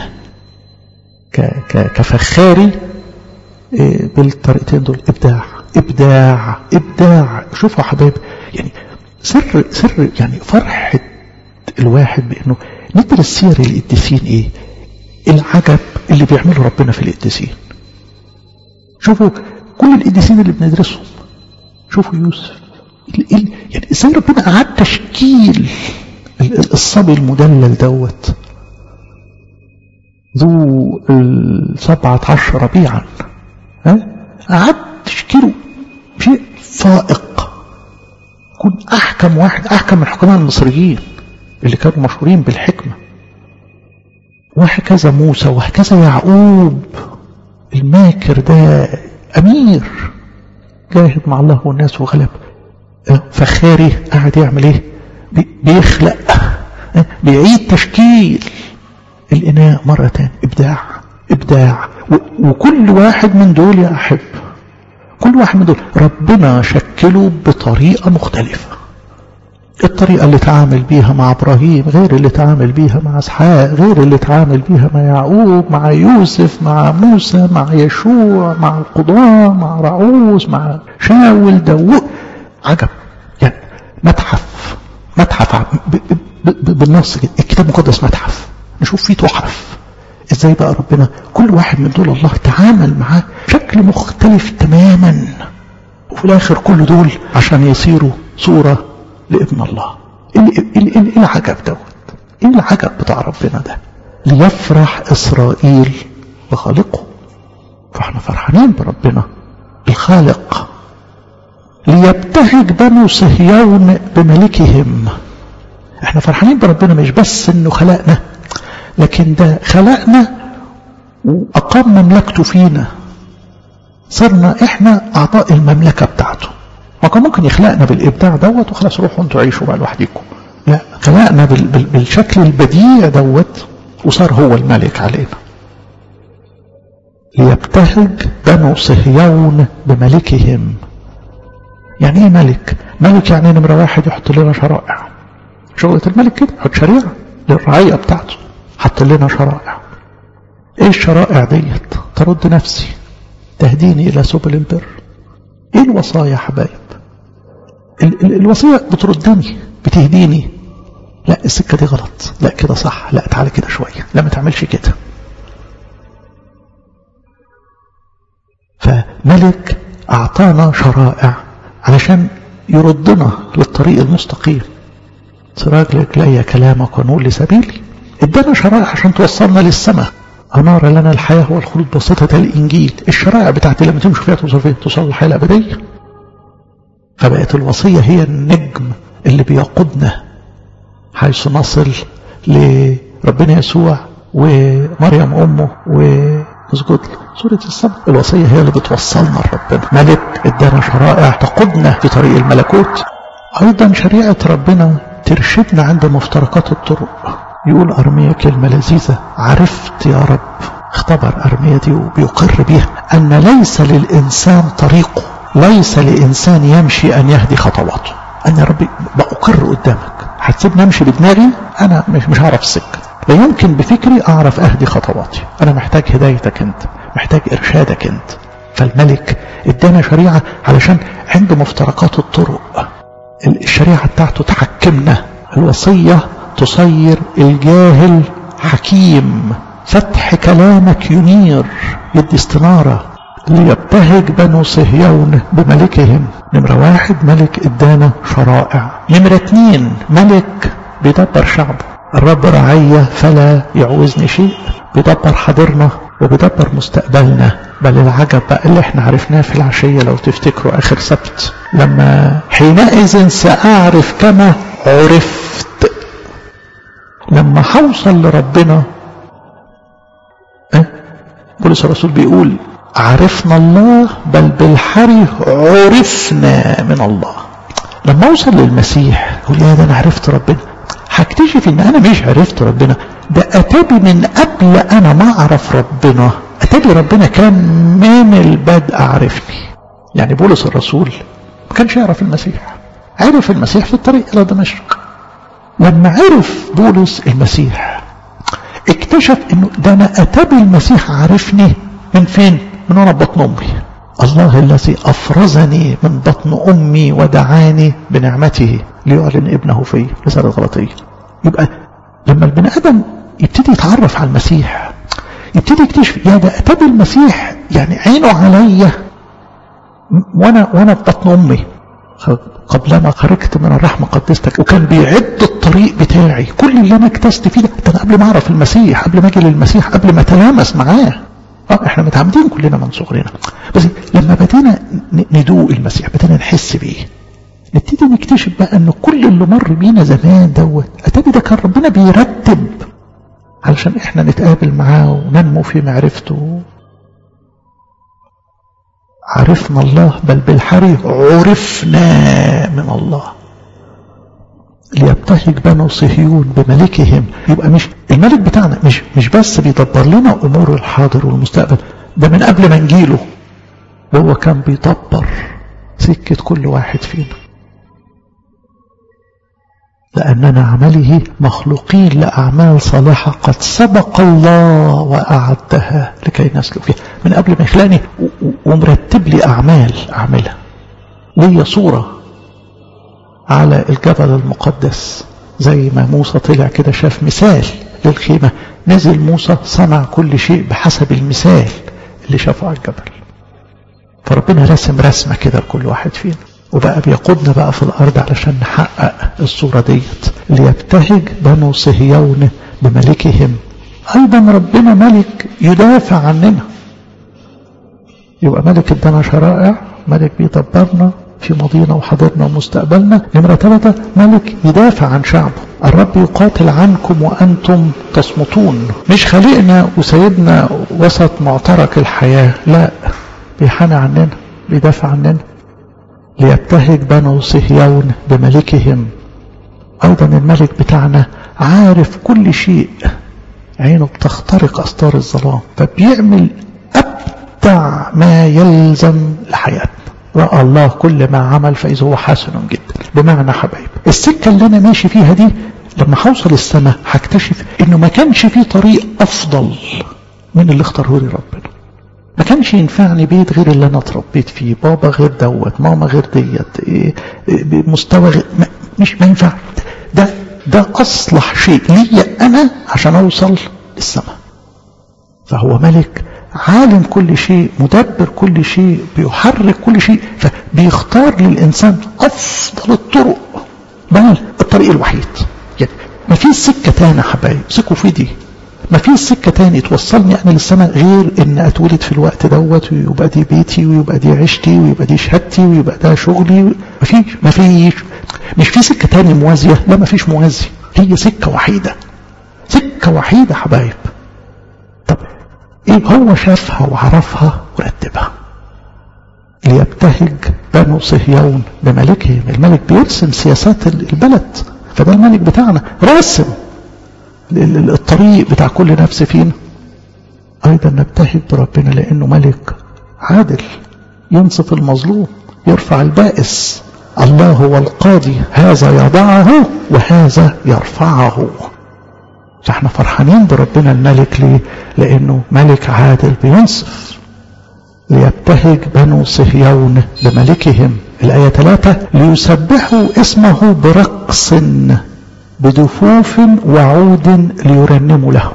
كفخاري بالطريقتين دول إبداع إبداع إبداع شوفوا حبايب يعني سر سر يعني فرحة الواحد بأنه ندرس سير القديسين إيه العجب اللي بيعمله ربنا في القديسين شوفوا كل القديسين اللي بندرسهم شوفوا يوسف يعني ازاي ربنا أعاد تشكيل الصبي المدلل دوت ذو السبعة عشر ربيعا ها أعاد تشكيله شيء فائق يكون أحكم واحد أحكم من حكماء المصريين اللي كانوا مشهورين بالحكمة وهكذا موسى وهكذا يعقوب الماكر ده أمير جاهد مع الله والناس وغلب فخاري قاعد يعمل ايه بيخلق بيعيد تشكيل الإناء مرة تانية إبداع إبداع وكل واحد من دول يا أحب كل واحد من دول ربنا شكله بطريقة مختلفة الطريقة اللي تعامل بيها مع إبراهيم غير اللي تعامل بيها مع إسحاق غير اللي تعامل بيها مع يعقوب مع يوسف مع موسى مع يشوع مع القضاة مع رعوز مع شاول داوود عجب يعني متحف متحف بالنص كده الكتاب المقدس متحف نشوف فيه تحف ازاي بقى ربنا كل واحد من دول الله تعامل معاه بشكل مختلف تماما وفي الاخر كل دول عشان يصيروا صورة لابن الله ايه ايه العجب دوت ايه العجب بتاع ربنا ده ليفرح اسرائيل بخالقه فاحنا فرحانين بربنا الخالق ليبتهج بنو صهيون بملكهم احنا فرحانين بربنا مش بس انه خلقنا لكن ده خلقنا واقام مملكته فينا صرنا احنا اعضاء المملكه بتاعته ما كان ممكن يخلقنا بالابداع دوت وخلاص روحوا انتوا عيشوا بقى لوحديكم لا خلقنا بال بال بالشكل البديع دوت وصار هو الملك علينا ليبتهج بنو صهيون بملكهم يعني ايه ملك ملك يعني نمره واحد يحط لنا شرائع شغلة الملك كده يحط شريعة للرعية بتاعته حط لنا شرائع ايه الشرائع ديت ترد نفسي تهديني الى سبل البر ايه الوصايا يا حبايب ال ال الوصية بتردني بتهديني لا السكة دي غلط لا كده صح لا تعالى كده شوية لا ما تعملش كده فملك اعطانا شرائع علشان يردنا للطريق المستقيم سراج لرجلي كلامك ونور لسبيلي ادانا شرائع عشان توصلنا للسماء أنار لنا الحياة والخلود بسيطة الإنجيل الشرائع بتاعتي لما تمشوا فيها توصل فيها توصل الحياة الأبدية فبقت الوصية هي النجم اللي بيقودنا حيث نصل لربنا يسوع ومريم أمه ونسجد له سورة السبت الوصية هي اللي بتوصلنا لربنا ملك ادانا شرائع تقودنا في طريق الملكوت أيضا شريعة ربنا ترشدنا عند مفترقات الطرق يقول أرمية كلمة لذيذة عرفت يا رب اختبر أرمية دي وبيقر بيها أن ليس للإنسان طريقه ليس لإنسان يمشي أن يهدي خطواته أنا يا ربي بأقر قدامك هتسيبني أمشي بدماغي أنا مش مش هعرف السكة لا يمكن بفكري أعرف أهدي خطواتي أنا محتاج هدايتك أنت محتاج إرشادك أنت فالملك ادانا شريعة علشان عند مفترقات الطرق الشريعة بتاعته تحكمنا الوصية تصير الجاهل حكيم فتح كلامك ينير يدي استنارة ليبتهج بنو صهيون بملكهم نمرة واحد ملك ادانا شرائع نمرة اتنين ملك بيدبر شعبه الرب رعية فلا يعوزني شيء بيدبر حاضرنا وبيدبر مستقبلنا بل العجب بقى اللي احنا عرفناه في العشية لو تفتكروا اخر سبت لما حينئذ سأعرف كما عرفت لما هوصل لربنا اه بولس الرسول بيقول عرفنا الله بل بالحري عرفنا من الله لما اوصل للمسيح يقول يا ده انا عرفت ربنا هكتشف ان انا مش عرفت ربنا ده اتابي من قبل انا ما اعرف ربنا اتابي ربنا كان من البدء عرفني يعني بولس الرسول ما كانش يعرف المسيح عرف المسيح في الطريق الى دمشق لما عرف بولس المسيح اكتشف انه ده انا اتابي المسيح عرفني من فين من وانا بطن امي الله الذي افرزني من بطن امي ودعاني بنعمته ليعلن ابنه في رسالة غلطية يبقى لما البني ادم يبتدي يتعرف على المسيح يبتدي يكتشف يا ده اتابي المسيح يعني عينه عليا وانا وانا في بطن امي قبلما خرجت من الرحمة قدستك وكان بيعد الطريق بتاعي كل اللي انا اكتست فيه ده انا قبل ما اعرف المسيح قبل ما اجي للمسيح قبل ما اتلامس معاه اه احنا متعمدين كلنا من صغرنا بس لما بدينا ندوق المسيح بدينا نحس بيه نبتدي نكتشف بقى ان كل اللي مر بينا زمان دوت اتاري ده كان ربنا بيرتب علشان احنا نتقابل معاه وننمو في معرفته عرفنا الله بل بالحري عرفنا من الله ليبتهج بنو صهيون بملكهم يبقى مش الملك بتاعنا مش مش بس بيدبر لنا امور الحاضر والمستقبل ده من قبل ما نجيله وهو كان بيدبر سكة كل واحد فينا لأننا عمله مخلوقين لأعمال صالحة قد سبق الله وأعدها لكي نسلك فيها من قبل ما يخلقني ومرتب لي أعمال أعملها ليا صورة على الجبل المقدس زي ما موسى طلع كده شاف مثال للخيمة نزل موسى صنع كل شيء بحسب المثال اللي شافه على الجبل فربنا رسم رسمة كده لكل واحد فينا وبقى بيقودنا بقى في الأرض علشان نحقق الصورة ديت ليبتهج بنو صهيون بملكهم أيضا ربنا ملك يدافع عننا يبقى ملك ادانا شرائع ملك بيدبرنا في ماضينا وحاضرنا ومستقبلنا نمرة ثلاثة ملك يدافع عن شعبه الرب يقاتل عنكم وأنتم تصمتون مش خلقنا وسيدنا وسط معترك الحياة لا بيحامي عننا بيدافع عننا ليبتهج بنو صهيون بملكهم أيضا الملك بتاعنا عارف كل شيء عينه بتخترق أستار الظلام فبيعمل أبدع ما يلزم لحياتنا رأى الله كل ما عمل فإذا هو حسن جدا بمعنى حبايب السكة اللي أنا ماشي فيها دي لما هوصل السماء هكتشف إنه ما كانش في طريق أفضل من اللي اختاره لي ربنا ما كانش ينفعني بيت غير اللي انا اتربيت فيه بابا غير دوت ماما غير ديت إيه مستوى غير ما مش ما ينفع ده ده اصلح شيء ليا انا عشان اوصل للسماء فهو ملك عالم كل شيء مدبر كل شيء بيحرك كل شيء فبيختار للانسان افضل الطرق بل الطريق الوحيد يعني ما فيش سكه تاني حبايب سكوا في دي ما فيش سكة تاني توصلني أنا للسماء غير إن أتولد في الوقت دوت ويبقى دي بيتي ويبقى دي عيشتي ويبقى دي شهادتي ويبقى ده شغلي ما فيش ما فيش مش في سكة تاني موازية لا ما فيش موازي هي سكة وحيدة سكة وحيدة حبايب طب إيه هو شافها وعرفها ورتبها ليبتهج بنو صهيون بملكهم الملك بيرسم سياسات البلد فده الملك بتاعنا راسم الطريق بتاع كل نفس فينا أيضا نبتهج بربنا لأنه ملك عادل ينصف المظلوم يرفع البائس الله هو القاضي هذا يضعه وهذا يرفعه فاحنا فرحانين بربنا الملك ليه لأنه ملك عادل بينصف ليبتهج بنو صهيون بملكهم الآية ثلاثة ليسبحوا اسمه برقص بدفوف وعود ليرنموا له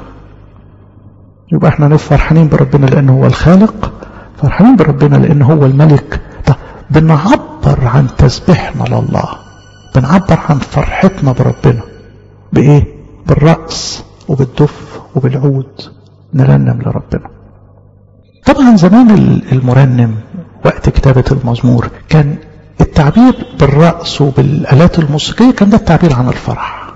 يبقى احنا فرحانين بربنا لانه هو الخالق فرحانين بربنا لانه هو الملك طب بنعبر عن تسبيحنا لله بنعبر عن فرحتنا بربنا بايه بالرأس وبالدف وبالعود نرنم لربنا طبعا زمان المرنم وقت كتابة المزمور كان التعبير بالرأس وبالآلات الموسيقية كان ده التعبير عن الفرح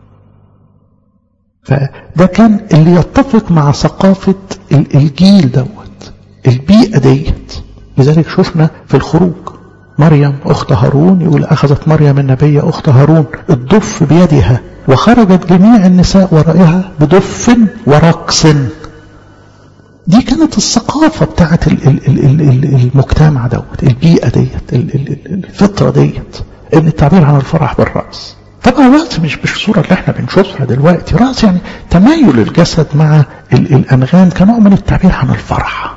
فده كان اللي يتفق مع ثقافة الجيل دوت البيئة ديت لذلك شفنا في الخروج مريم أخت هارون يقول أخذت مريم النبية أخت هارون الدف بيدها وخرجت جميع النساء ورائها بدف ورقص دي كانت الثقافة بتاعت المجتمع دوت البيئة ديت الفطرة ديت ان التعبير عن الفرح بالرأس طبعا الرأس مش بالصورة اللي احنا بنشوفها دلوقتي رأس يعني تمايل الجسد مع الأنغام كنوع من التعبير عن الفرح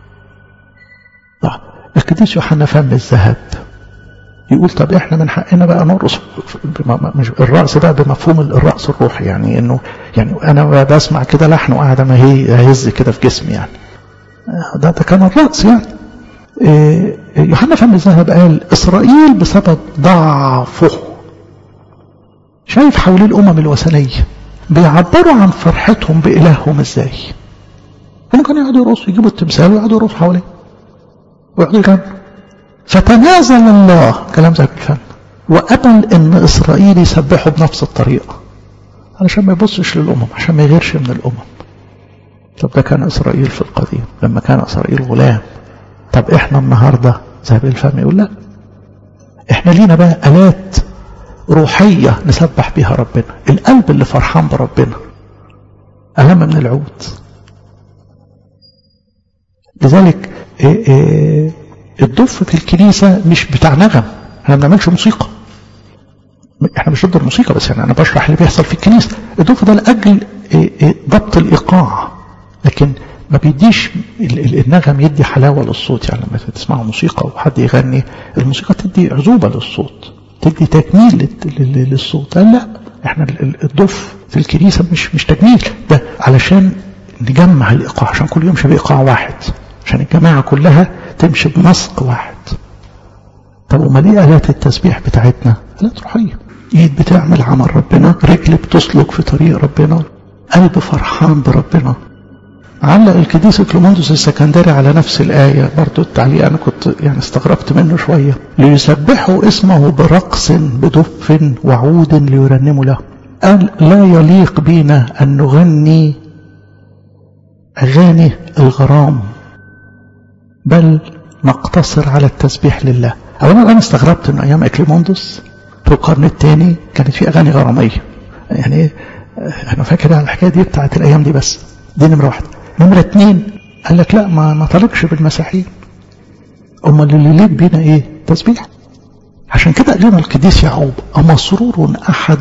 القديس يوحنا فم الذهب يقول طب احنا من حقنا بقى نرقص مش الرقص بقى بمفهوم الرقص الروحي يعني انه يعني انا بسمع كده لحن وقاعد ما هي هز كده في جسمي يعني ده ده كان الرقص يعني إيه يوحنا فم الذهب قال اسرائيل بسبب ضعفه شايف حوالين الامم الوثنيه بيعبروا عن فرحتهم بالههم ازاي هم كانوا يقعدوا يرقصوا يجيبوا التمثال ويقعدوا يرقصوا حواليه ويقعدوا يغنوا فتنازل الله كلام زي الفن وقبل ان اسرائيل يسبحوا بنفس الطريقه علشان ما يبصش للامم عشان ما يغيرش من الامم طب ده كان اسرائيل في القديم لما كان اسرائيل غلام طب احنا النهارده زي الفم يقول لا احنا لينا بقى الات روحيه نسبح بيها ربنا القلب اللي فرحان بربنا اهم من العود لذلك إيه إيه الدف في الكنيسة مش بتاع نغم احنا ما بنعملش موسيقى احنا مش ضد الموسيقى بس يعني انا بشرح اللي بيحصل في الكنيسة الدف ده لأجل ضبط الإيقاع لكن ما بيديش النغم يدي حلاوة للصوت يعني لما تسمعوا موسيقى وحد يغني الموسيقى تدي عذوبة للصوت تدي تكميل للصوت قال لا احنا الضف في الكنيسة مش مش تجميل ده علشان نجمع الإيقاع عشان كل يوم شبه إيقاع واحد عشان الجماعة كلها تمشي بنسق واحد طب امال ايه آلات التسبيح بتاعتنا آلات روحية ايد بتعمل عمل ربنا رجل بتسلك في طريق ربنا قلب فرحان بربنا علق القديس كلوموندوس السكندري على نفس الآية برضو التعليق أنا كنت يعني استغربت منه شوية ليسبحوا اسمه برقص بدف وعود ليرنموا له قال لا يليق بنا أن نغني أغاني الغرام بل نقتصر على التسبيح لله أولا أنا استغربت أن أيام إكليموندوس في القرن الثاني كانت في أغاني غرامية يعني أنا فاكر على الحكاية دي بتاعت الأيام دي بس دي نمرة واحدة نمرة اتنين قال لك لا ما ما طلقش بالمساحين امال اللي ليك بينا ايه تسبيح عشان كده قال لنا القديس يعقوب اما سرور احد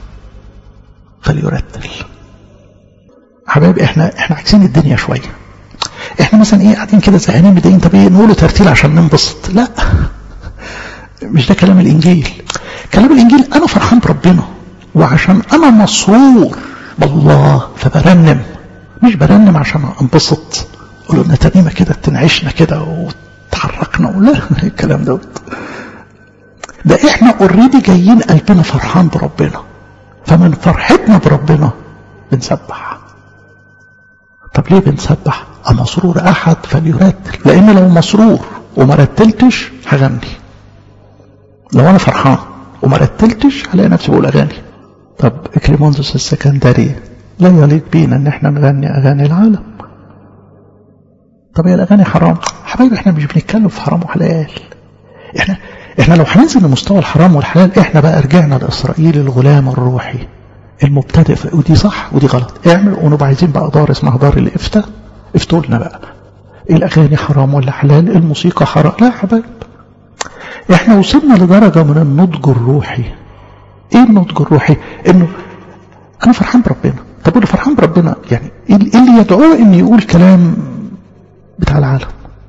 فليرتل حبايبي احنا احنا عايزين الدنيا شويه احنا مثلا ايه قاعدين كده زهقانين متضايقين طب ايه نقوله ترتيل عشان ننبسط لا مش ده كلام الانجيل كلام الانجيل انا فرحان بربنا وعشان انا مسرور بالله فبرنم مش برنم عشان انبسط قولوا لنا ترنيمه كده تنعشنا كده وتحركنا ولا الكلام دوت ده احنا اوريدي جايين قلبنا فرحان بربنا فمن فرحتنا بربنا بنسبح طب ليه بنسبح مسرور احد فليرتل لان لو مسرور وما رتلتش هغني لو انا فرحان وما رتلتش هلاقي نفسي بقول اغاني طب اكليموندوس السكندري لا يليق بينا ان احنا نغني اغاني العالم طب هي الاغاني حرام حبايبي احنا مش بنتكلم في حرام وحلال احنا احنا لو هننزل لمستوى الحرام والحلال احنا بقى رجعنا لاسرائيل الغلام الروحي المبتدئ ودي صح ودي غلط اعمل ونبقى عايزين بقى دار اسمها دار الافتاء افتوا لنا بقى الاغاني حرام ولا حلال الموسيقى حرام لا يا حبايب احنا وصلنا لدرجه من النضج الروحي ايه النضج الروحي انه انا فرحان بربنا طب اللي فرحان بربنا يعني ايه اللي يدعوه ان يقول كلام بتاع العالم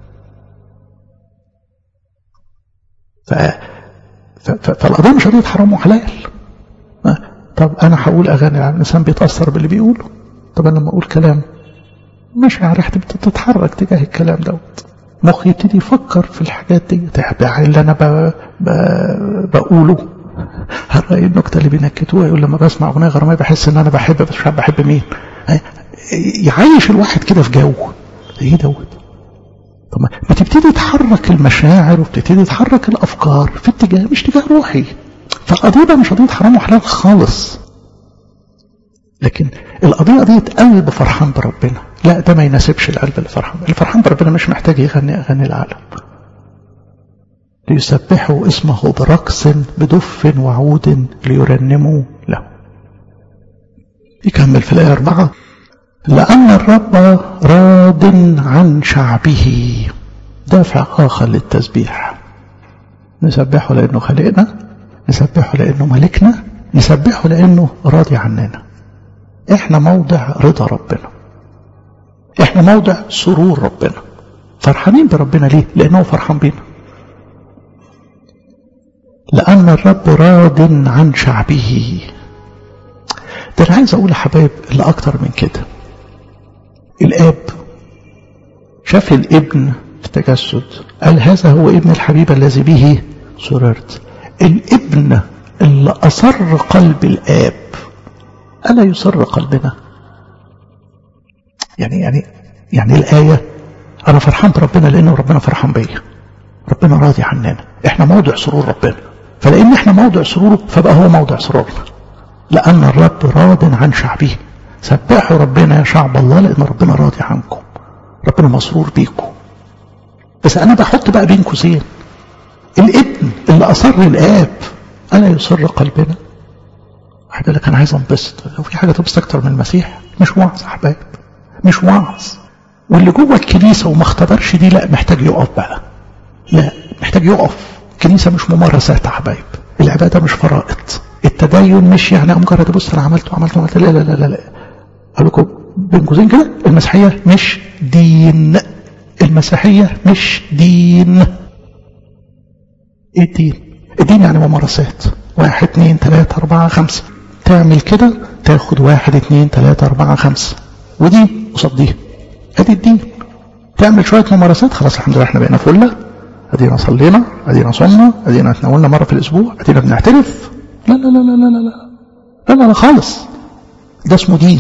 ف... ف... ف... فالقضيه مش قضيه حرام وحلال طب انا هقول اغاني العالم الانسان بيتاثر باللي بيقوله طب انا لما اقول كلام مشاعر بتتحرك تجاه الكلام دوت مخي يبتدي يفكر في الحاجات دي اللي انا ب... ب... بقوله هنلاقي النكته اللي بينكتوها يقول لما بسمع اغنيه غراميه بحس ان انا بحب بس مش عارف بحب مين يعيش الواحد كده في جو ايه دوت طب ما تبتدي تحرك المشاعر وبتبتدي تحرك الافكار في اتجاه مش اتجاه روحي فالقضيه بقى مش قضيه حرام وحلال خالص لكن القضيه قضيه قلب فرحان بربنا لا ده ما يناسبش القلب اللي فرحان اللي فرحان بربنا مش محتاج يغني اغاني العالم ليسبحوا اسمه برقص بدف وعود ليرنموا له يكمل في الآية أربعة لأن الرب راض عن شعبه دافع آخر للتسبيح نسبحه لأنه خلقنا نسبحه لأنه ملكنا نسبحه لأنه راضي عننا احنا موضع رضا ربنا احنا موضع سرور ربنا فرحانين بربنا ليه لأنه فرحان بينا لأن الرب راض عن شعبه ده أنا عايز أقول يا حبايب اللي أكتر من كده الآب شاف الابن في التجسد قال هذا هو ابن الحبيب الذي به سررت الابن اللي أصر قلب الآب ألا يصر قلبنا يعني يعني يعني الآية أنا فرحان بربنا لأنه ربنا فرحان بيا ربنا راضي عننا احنا موضع سرور ربنا فلان احنا موضع سروره فبقى هو موضع سرورنا لان الرب راض عن شعبه سبحوا ربنا يا شعب الله لان ربنا راضي عنكم ربنا مسرور بيكم بس انا بحط بقى بين قوسين الابن اللي اصر الاب الا يصر قلبنا واحد يقول لك انا عايز انبسط لو في حاجه تبسط اكتر من المسيح مش وعظ يا حبايب مش وعظ واللي جوه الكنيسه وما اختبرش دي لا محتاج يقف بقى لا محتاج يقف كنيسة مش ممارسات يا حبايب العبادة مش فرائض التدين مش يعني مجرد بص انا عملت وعملت وعملت لا لا لا لا, لا. اقول لكم بين قوسين كده المسيحية مش دين المسيحية مش دين ايه الدين الدين يعني ممارسات واحد اتنين تلاتة اربعة خمسة تعمل كده تاخد واحد اتنين تلاتة اربعة خمسة ودي قصاد دي ادي الدين تعمل شوية ممارسات خلاص الحمد لله احنا بقينا فلة ادينا صلينا ادينا صمنا ادينا تناولنا مرة في الاسبوع ادينا بنعترف لا لا لا لا لا لا لا لا, لا خالص ده اسمه دين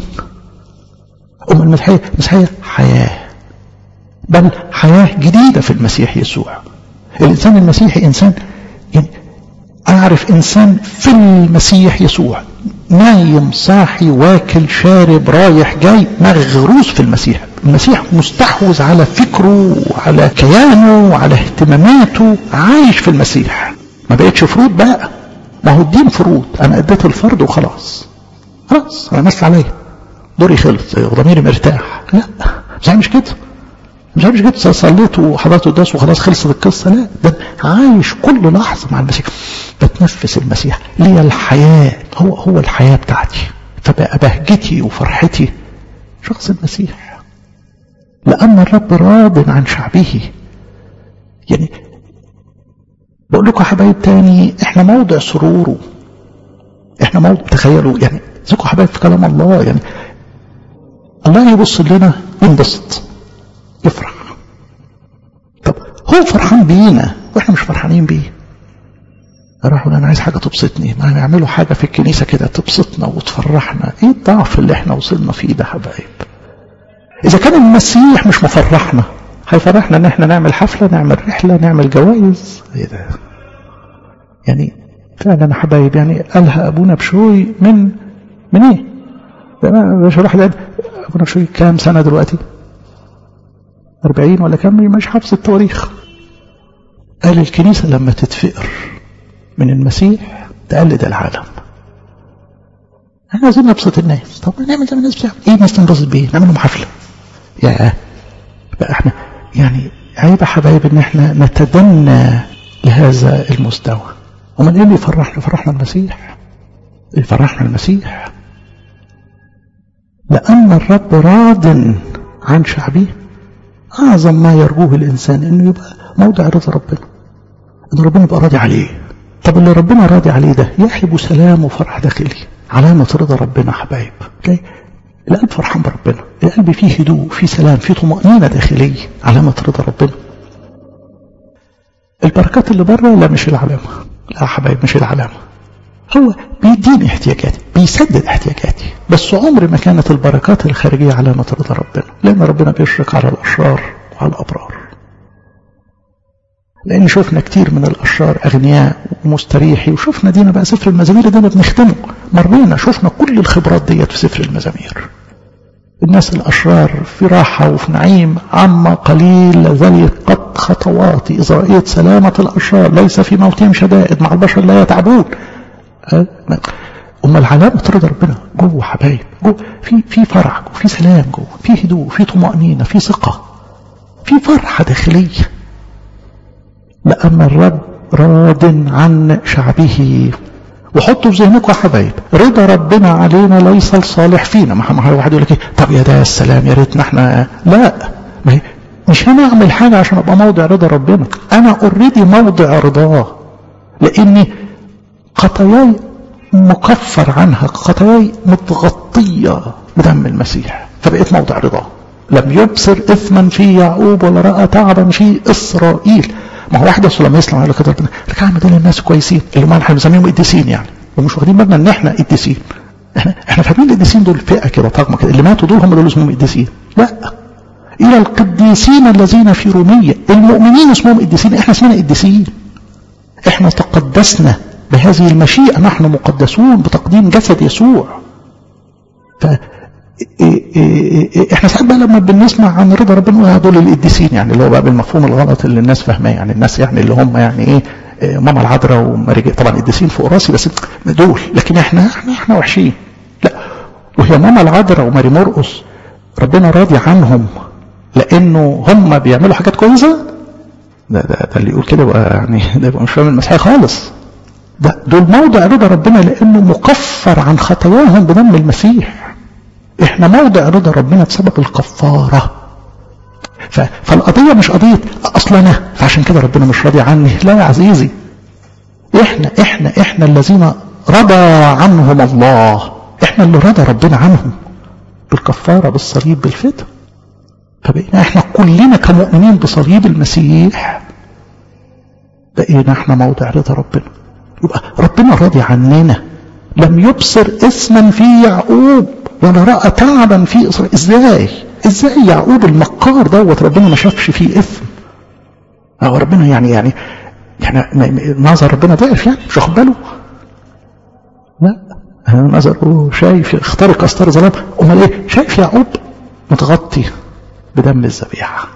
أم المسيحية المسيحية حياة بل حياة جديدة في المسيح يسوع الإنسان المسيحي إنسان يعني أعرف إنسان في المسيح يسوع نايم صاحي واكل شارب رايح جاي مغروس في المسيح المسيح مستحوذ على فكره وعلى كيانه وعلى اهتماماته عايش في المسيح ما بقتش فروض بقى ما هو الدين فروض انا اديت الفرض وخلاص خلاص انا مس عليا دوري خلص وضميري مرتاح لا مش مش كده مش مش كده صليت وحضرت الدرس وخلاص خلصت القصه لا ده عايش كل لحظه مع المسيح بتنفس المسيح ليا الحياه هو هو الحياه بتاعتي فبقى بهجتي وفرحتي شخص المسيح لان الرب راض عن شعبه يعني بقول لكم حبايب تاني احنا موضع سروره احنا موضع تخيلوا يعني ذكوا حبايب في كلام الله يعني الله يبص لنا ينبسط يفرح طب هو فرحان بينا واحنا مش فرحانين بيه راحوا انا عايز حاجه تبسطني ما يعملوا حاجه في الكنيسه كده تبسطنا وتفرحنا ايه الضعف اللي احنا وصلنا فيه ده حبايب اذا كان المسيح مش مفرحنا هيفرحنا ان احنا نعمل حفله نعمل رحله نعمل جوائز ايه ده يعني فعلا حبايب يعني قالها ابونا بشوي من من ايه مش واحد ابونا بشوي كام سنه دلوقتي أربعين ولا كام مش حافظ التواريخ قال الكنيسة لما تتفقر من المسيح تقلد العالم احنا عايزين نبسط الناس طب نعمل زي ما الناس بتعمل ايه الناس تنبسط بيه نعمل لهم حفلة يا بقى احنا يعني عيب يا حبايب ان احنا نتدنى لهذا المستوى ومن ايه اللي يفرحنا فرحنا المسيح يفرحنا المسيح لأن الرب راض عن شعبه أعظم ما يرجوه الإنسان إنه يبقى موضع رضا ربنا إن ربنا يبقى راضي عليه طب اللي ربنا راضي عليه ده يحب سلام وفرح داخلي علامة رضا ربنا حبايب تلاقي القلب فرحان بربنا القلب فيه هدوء فيه سلام فيه طمأنينة داخلية علامة رضا ربنا البركات اللي بره لا مش العلامة لا حبايب مش العلامة هو بيديني احتياجاتي بيسدد احتياجاتي بس عمر ما كانت البركات الخارجية علامة رضا ربنا لأن ربنا بيشرق على الأشرار وعلى الأبرار لأن شفنا كتير من الأشرار أغنياء ومستريحي وشفنا دينا بقى سفر المزامير ده بنخدمه مرينا شفنا كل الخبرات ديت في سفر المزامير الناس الأشرار في راحة وفي نعيم عما قليل ذلك قد خطواتي إذا رأيت سلامة الأشرار ليس في موتهم شدائد مع البشر لا يتعبون أما العلامة رضا ربنا جوه حبايب جوه في في فرح جوه في سلام جوه في هدوء في طمأنينة في ثقة في فرحة داخلية لأن الرب راض عن شعبه وحطوا في ذهنكم يا حبايب رضا ربنا علينا ليس الصالح فينا ما هو واحد يقول لك ايه طب يا ده السلام يا ريتنا احنا لا ما هي مش انا اعمل حاجه عشان ابقى موضع رضا ربنا انا اوريدي موضع رضاه لاني خطاياي مكفر عنها خطاياي متغطيه بدم المسيح فبقيت موضع رضاه لم يبصر اثما في يعقوب ولا راى تعبا في اسرائيل ما هو واحد اصلا لما يسلم على كده ربنا لك اعمل دول الناس كويسين اللي هم احنا بنسميهم قديسين يعني ومش واخدين بالنا ان احنا قديسين احنا احنا فاهمين القديسين دول فئه كده طاقمه كده اللي ماتوا دول هم دول اسمهم قديسين لا الى القديسين الذين في روميه المؤمنين اسمهم قديسين احنا اسمنا قديسين احنا تقدسنا بهذه المشيئه نحن مقدسون بتقديم جسد يسوع ف احنا ساعات بقى لما بنسمع عن رضا ربنا دول القديسين يعني اللي هو بقى بالمفهوم الغلط اللي الناس فاهماه يعني الناس يعني اللي هم يعني ايه ماما العذراء وماري طبعا القديسين فوق راسي بس دول لكن احنا احنا احنا وحشين لا وهي ماما العذراء وماري مرقص ربنا راضي عنهم لانه هم بيعملوا حاجات كويسه ده, ده, ده اللي يقول كده بقى يعني ده يبقى مش فاهم المسيحية خالص ده دول موضع رضا ربنا لأنه مكفر عن خطاياهم بدم المسيح احنا موضع رضا ربنا بسبب الكفارة فالقضية مش قضية أصلا أنا فعشان كده ربنا مش راضي عني لا يا عزيزي احنا احنا احنا الذين رضى عنهم الله احنا اللي رضى ربنا عنهم بالكفارة بالصليب بالفداء فبقينا احنا كلنا كمؤمنين بصليب المسيح بقينا احنا موضع رضا ربنا يبقى ربنا راضي عننا لم يبصر اسما في يعقوب ولا رأى تعبا في إسرائيل ازاي ازاي يعقوب المكار دوت ربنا ما شافش فيه اثم او ربنا يعني يعني يعني نظر ربنا ضعف يعني مش واخد باله لا نظر شايف اخترق استار ظلام امال ايه شايف يعقوب متغطي بدم الذبيحه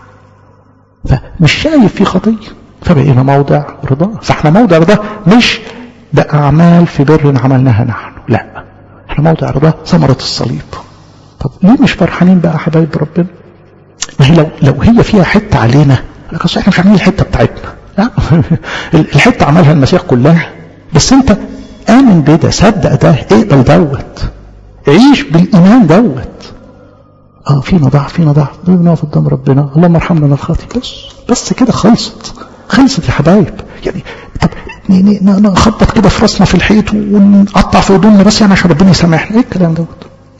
فمش شايف فيه خطيه فبقينا موضع رضا فاحنا موضع رضا مش بأعمال في بر عملناها نحن لا احنا موضع رضا ثمرة الصليب طب ليه مش فرحانين بقى حبايب ربنا ما هي لو لو هي فيها حته علينا لك اصل احنا مش عاملين الحته بتاعتنا لا الحته عملها المسيح كلها بس انت امن بده صدق ده اقبل دوت عيش بالايمان دوت اه فينا ضعف فينا ضعف بنقف قدام ربنا اللهم ارحمنا من الخاطئ بس بس كده خلصت خلصت يا حبايب يعني طب نخبط كده في راسنا في الحيط ونقطع في هدومنا بس يعني عشان ربنا يسامحنا ايه الكلام دوت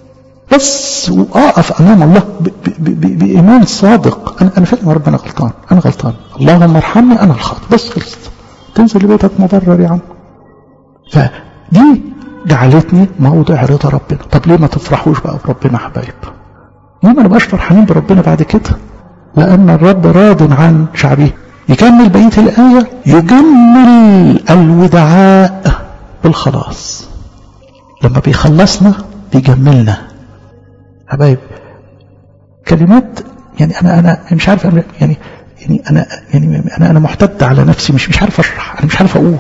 بس واقف امام الله بايمان صادق انا انا فاهم ربنا غلطان انا غلطان اللهم ارحمني انا الخاطئ بس خلصت تنزل لبيتك مبرر يا عم فدي جعلتني موضع رضا ربنا طب ليه ما تفرحوش بقى بربنا حبايب ليه ما نبقاش فرحانين بربنا بعد كده لان الرب راض عن شعبه يكمل بقيه الايه يجمل الودعاء بالخلاص لما بيخلصنا بيجملنا حبايب كلمات يعني انا انا مش عارف أنا يعني يعني انا يعني انا انا محتد على نفسي مش مش عارف اشرح انا مش عارف اقول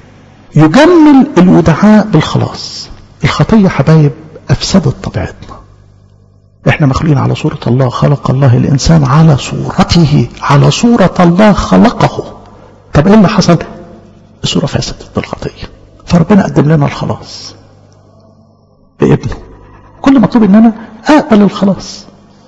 يجمل الودعاء بالخلاص الخطيه حبايب افسدت طبيعتنا احنا مخلوقين على صورة الله خلق الله الانسان على صورته على صورة الله خلقه طب ايه اللي حصل الصورة فسدت بالخطية فربنا قدم لنا الخلاص بابنه كل مطلوب ان انا اقبل الخلاص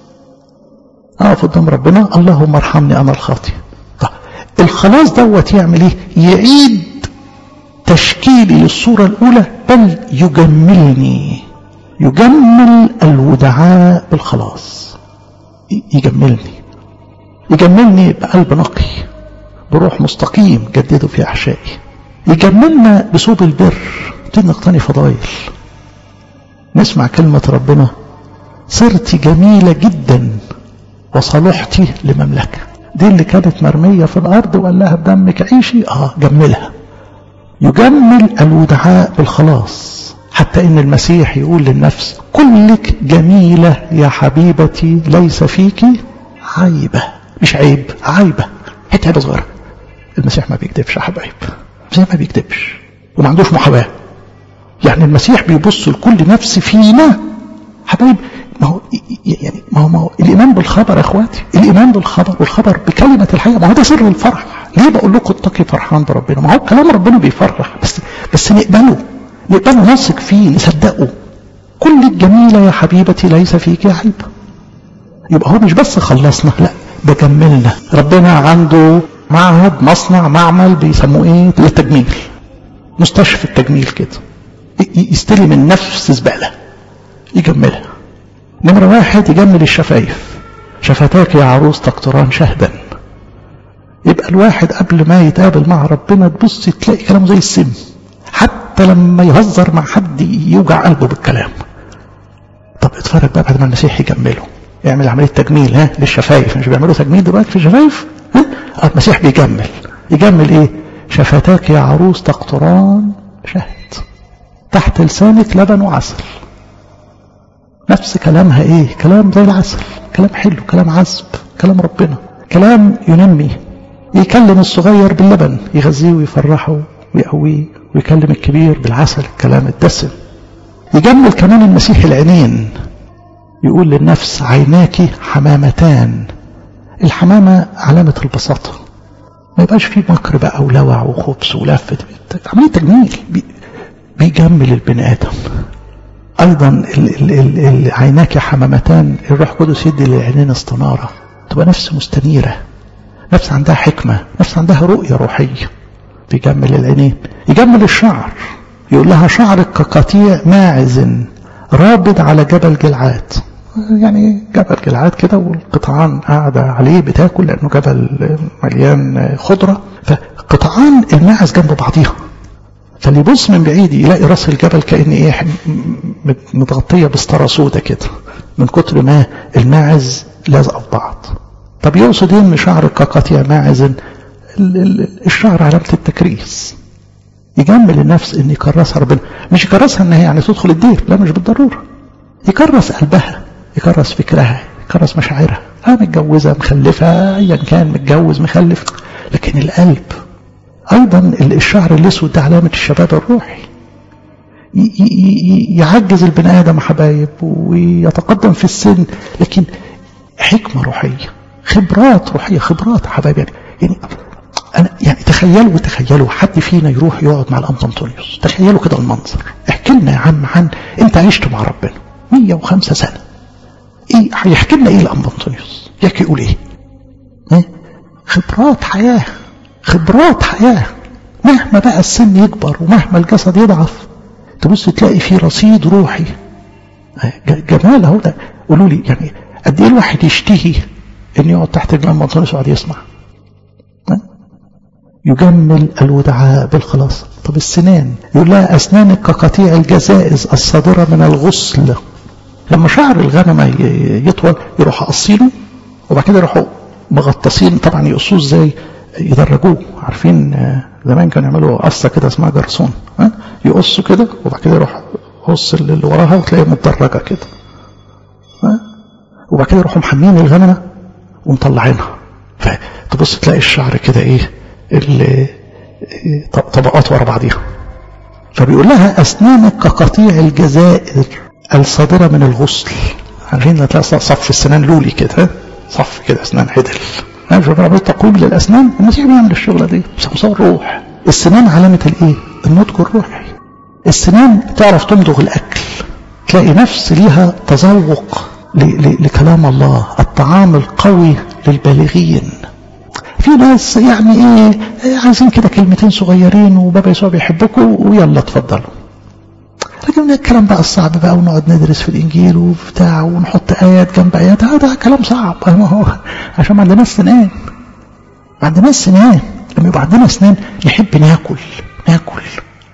اقف قدام ربنا اللهم ارحمني انا الخاطئ طيب الخلاص دوت يعمل ايه يعيد تشكيلي للصورة الاولى بل يجملني يجمل الودعاء بالخلاص يجملني يجملني بقلب نقي بروح مستقيم جدده في احشائي يجملنا بصوب البر تبتدي نقتني فضايل نسمع كلمة ربنا صرت جميلة جدا وصلحتي لمملكة دي اللي كانت مرمية في الأرض وقال لها بدمك عيشي اه جملها يجمل الودعاء بالخلاص حتى ان المسيح يقول للنفس كلك جميلة يا حبيبتي ليس فيك عيبة مش عيب عيبة حتة عيبة صغيرة المسيح ما بيكذبش يا حبايب المسيح ما بيكذبش وما عندوش محاباة يعني المسيح بيبص لكل نفس فينا حبايب ما هو يعني ما هو, ما هو الايمان بالخبر يا اخواتي الايمان بالخبر والخبر بكلمه الحقيقه ما هو ده سر الفرح ليه بقول لكم اتقي فرحان بربنا ما هو كلام ربنا بيفرح بس بس نقبله نقبله نثق فيه نصدقه كل الجميله يا حبيبتي ليس فيك عيب يبقى هو مش بس خلصنا لا ده كملنا ربنا عنده معهد مصنع معمل بيسموه ايه للتجميل مستشفى التجميل كده يستلم النفس زباله يجملها نمرة واحد يجمل الشفايف شفتاك يا عروس تقطران شهدا يبقى الواحد قبل ما يتقابل مع ربنا تبص تلاقي كلامه زي السم حتى لما يهزر مع حد يوجع قلبه بالكلام طب اتفرج بقى بعد ما المسيح يجمله يعمل عملية تجميل ها للشفايف مش بيعملوا تجميل دلوقتي في الشفايف ها المسيح بيجمل يجمل ايه شفتاك يا عروس تقطران شهد تحت لسانك لبن وعسل نفس كلامها ايه كلام زي العسل كلام حلو كلام عذب كلام ربنا كلام ينمي يكلم الصغير باللبن يغذيه ويفرحه ويقويه ويكلم الكبير بالعسل الكلام الدسم يجمل كمان المسيح العينين يقول للنفس عيناك حمامتان الحمامة علامة البساطة ما يبقاش فيه مكر بقى ولوع وخبث ولفة عملية تجميل بي بيجمل البني آدم أيضا ال ال ال عيناك حمامتان الروح القدس يدي للعينين استنارة تبقى نفس مستنيرة نفس عندها حكمة نفس عندها رؤية روحية بيجمل العينين يجمل الشعر يقول لها شعرك كقطيع ماعز رابض على جبل جلعاد يعني جبل جلعاد كده والقطعان قاعدة عليه بتاكل لأنه جبل مليان خضرة فقطعان الماعز جنب بعضيها فاللي يبص من بعيد يلاقي راس الجبل كأن ايه متغطية بسترة سودة كده من كتر ما الماعز لازقة في بعض طب يقصد ايه ان شعر كقطيع ماعز الشعر علامة التكريس يجمل النفس ان يكرسها ربنا مش يكرسها ان هي يعني تدخل الدير لا مش بالضرورة يكرس قلبها يكرس فكرها يكرس مشاعرها ها متجوزة مخلفة ايا كان متجوز مخلف لكن القلب ايضا الشعر الاسود ده علامة الشباب الروحي يعجز البني ادم حبايب ويتقدم في السن لكن حكمة روحية خبرات روحية خبرات حبايب يعني, يعني أنا يعني تخيلوا تخيلوا حد فينا يروح يقعد مع الأنبا أنطونيوس تخيلوا كده المنظر احكي لنا يا عم عن أنت عشت مع ربنا 105 سنة إيه هيحكي لنا إيه الأنبا أنطونيوس يحكي يقول إيه؟, إيه خبرات حياة خبرات حياة مهما بقى السن يكبر ومهما الجسد يضعف تبص تلاقي فيه رصيد روحي جمال اهو ده قولوا لي يعني قد ايه الواحد يشتهي ان يقعد تحت الامام انطونيوس ويقعد يسمع يجمل الودعاء بالخلاص طب السنان يقول لها أسنانك كقطيع الجزائز الصادرة من الغسل لما شعر الغنمة يطول يروح قصينه وبعد كده يروحوا مغطسين طبعا يقصوه ازاي يدرجوه عارفين زمان كانوا يعملوا قصة كده اسمها جرسون يقصوا كده وبعد كده يروح قص اللي وراها وتلاقيها متدرجة كده وبعد كده يروحوا محمين الغنمة ومطلعينها فتبص تلاقي الشعر كده ايه طبقات ورا بعضيها فبيقول لها أسنانك كقطيع الجزائر الصادرة من الغسل عارفين تلاقي صف السنان لولي كده صف كده أسنان عدل مش ربنا تقويم للأسنان المسيح بيعمل الشغلة دي سمسار روح السنان علامة الإيه؟ النضج الروحي السنان تعرف تمضغ الأكل تلاقي نفس ليها تذوق لكلام الله الطعام القوي للبالغين في ناس يعني ايه عايزين كده كلمتين صغيرين وبابا يسوع بيحبكم ويلا اتفضلوا لكن الكلام بقى الصعب بقى ونقعد ندرس في الانجيل وبتاع ونحط ايات جنب ايات هذا كلام صعب ما هو عشان ما عندناش سنان ما عندناش سنان لما يبقى عندنا سنان نحب ناكل ناكل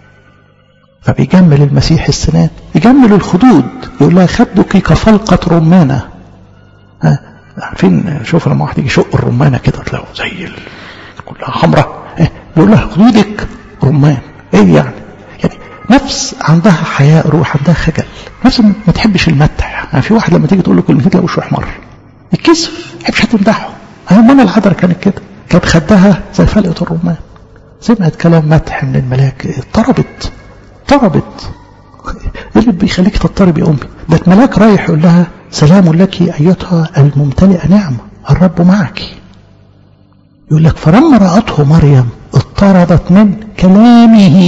فبيجمل المسيح السنان يجمل الخدود يقول لها خدك كفلقة رمانة ها عارفين شوف لما واحد يجي يشق الرمانة كده تلاقوا زي ال... كلها حمراء إيه؟ يقول لها خدودك رمان ايه يعني يعني نفس عندها حياء روح عندها خجل نفس ما تحبش المدح يعني في واحد لما تيجي تقول له كلمتين تلاقي وشه احمر الكسف ما تحبش هتمدحه ايام العذراء كانت كده كانت خدها زي فلقة الرمان سمعت كلام مدح من الملاك اضطربت اضطربت ايه اللي بيخليك تضطرب يا امي ده الملاك رايح يقول لها سلام لك ايتها الممتلئه نعمه الرب معك يقول لك فلما راته مريم اضطربت من كلامه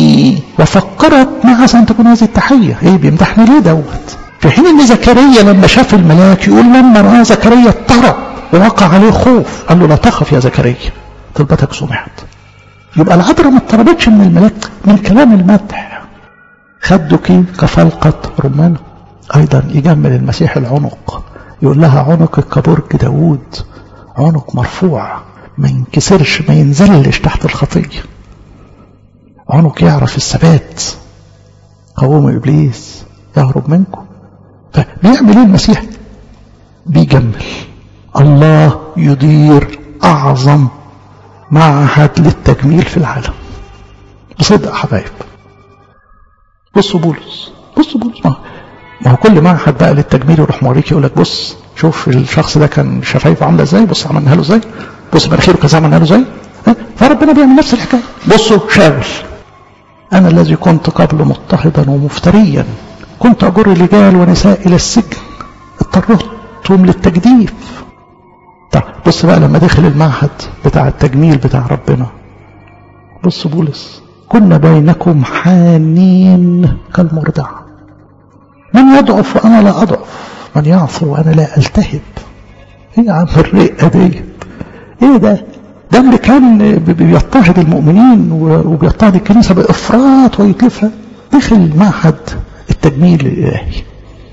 وفكرت ما عسى ان تكون هذه التحيه ايه بيمدحني ليه دوت في حين ان زكريا لما شاف الملاك يقول لما راى زكريا اضطرب ووقع عليه خوف قال له لا تخف يا زكريا طلبتك سمعت يبقى العذراء ما اضطربتش من الملاك من كلام المدح خدك كفلقة رمان أيضا يجمل المسيح العنق يقول لها عنقك كبرج داوود عنق مرفوع ما ينكسرش ما ينزلش تحت الخطية عنق يعرف الثبات قوم إبليس يهرب منكم فبيعمل ايه المسيح بيجمل الله يدير أعظم معهد للتجميل في العالم بصدق حبايب بصوا بولس بصوا بولس ما, ما هو كل معهد بقى للتجميل يروح موريك يقول لك بص شوف الشخص ده كان شفايفه عامله ازاي بص عملناها له ازاي بص مناخيره كذا عملناها له ازاي فربنا بيعمل نفس الحكايه بصوا شاول انا الذي كنت قبل مضطهدا ومفتريا كنت اجر رجال ونساء الى السجن اضطرتهم للتجديف طيب بص بقى لما دخل المعهد بتاع التجميل بتاع ربنا بص بولس كنا بينكم حانين كالمرضع من يضعف وأنا لا أضعف من يعثر وأنا لا ألتهب ايه يا عم الرقة ديت ايه ده ده اللي كان بيضطهد المؤمنين وبيضطهد الكنيسة بإفراط ويتلفها دخل معهد التجميل الإلهي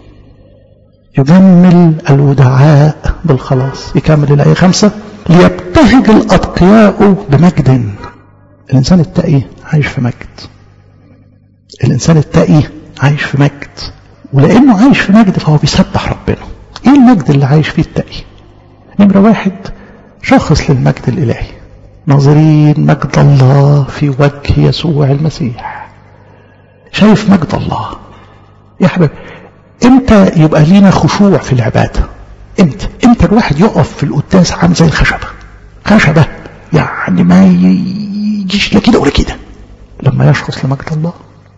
يجمل الودعاء بالخلاص يكمل الآية خمسة ليبتهج الأتقياء بمجد الإنسان التقي عايش في مجد الإنسان التقي عايش في مجد ولأنه عايش في مجد فهو بيسبح ربنا إيه المجد اللي عايش فيه التقي نمرة واحد شخص للمجد الإلهي ناظرين مجد الله في وجه يسوع المسيح شايف مجد الله يا حبيبي امتى يبقى لينا خشوع في العبادة امتى امتى الواحد يقف في القداس عامل زي الخشبة خشبة يعني ما يجيش لا كده ولا كده لما يشخص لمجد الله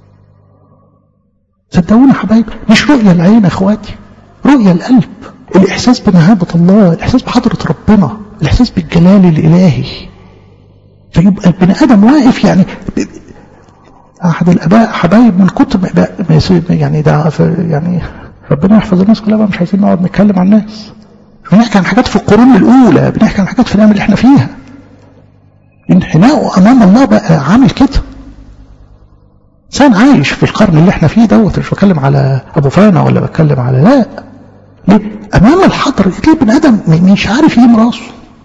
صدقونا حبايب مش رؤية العين اخواتي رؤية القلب الاحساس بمهابة الله الاحساس بحضرة ربنا الاحساس بالجلال الالهي فيبقى البني ادم واقف يعني احد الاباء حبايب من كتر يعني ده يعني ربنا يحفظ الناس كلها بقى مش عايزين نقعد نتكلم عن الناس بنحكي عن حاجات في القرون الاولى بنحكي عن حاجات في الايام اللي احنا فيها انحناءه امام الله بقى عامل كده انسان عايش في القرن اللي احنا فيه دوت مش بتكلم على ابو فانا ولا بتكلم على لا ليه امام الحضر تلاقي بني ادم مش عارف يقيم راسه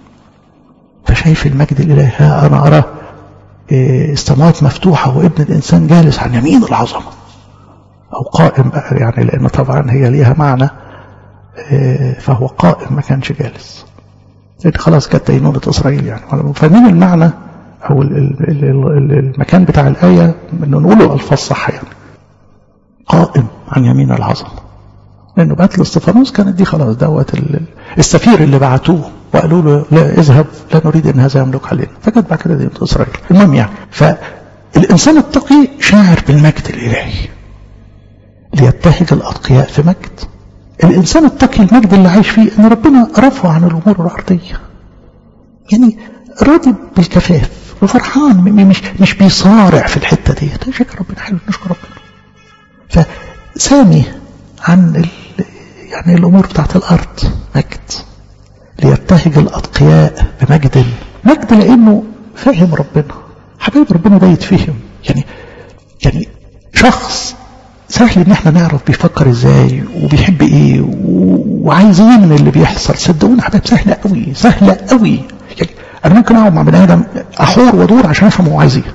فشايف المجد الالهي ها انا اراه السماوات مفتوحة وابن الإنسان جالس عن يمين العظمة أو قائم بقى يعني لأن طبعا هي ليها معنى فهو قائم ما كانش جالس لأن خلاص كانت دينونة إسرائيل يعني فمن المعنى أو المكان بتاع الآية إنه نقوله ألفاظ صح يعني قائم عن يمين العظمة لأنه بقت لاستفانوس كانت دي خلاص دوت السفير اللي بعتوه وقالوا له لا اذهب لا نريد ان هذا يملك علينا فكانت بعد كده دينة اسرائيل المهم يعني فالانسان التقي شاعر بالمجد الالهي ليبتهج الاتقياء في مجد الانسان التقي المجد اللي عايش فيه ان ربنا رفعه عن الامور الارضيه يعني راضي بالكفاف وفرحان مش مش بيصارع في الحته ديت شكر ربنا حلو نشكر ربنا فسامي عن ال يعني الامور بتاعت الارض مجد ليبتهج الأتقياء بمجد مجد لأنه فاهم ربنا حبايب ربنا ده يتفهم يعني يعني شخص سهل ان احنا نعرف بيفكر ازاي وبيحب ايه وعايز ايه من اللي بيحصل صدقونا حبايب سهله قوي سهله قوي يعني انا ممكن اقعد مع بني ادم احور وادور عشان افهم هو عايز ايه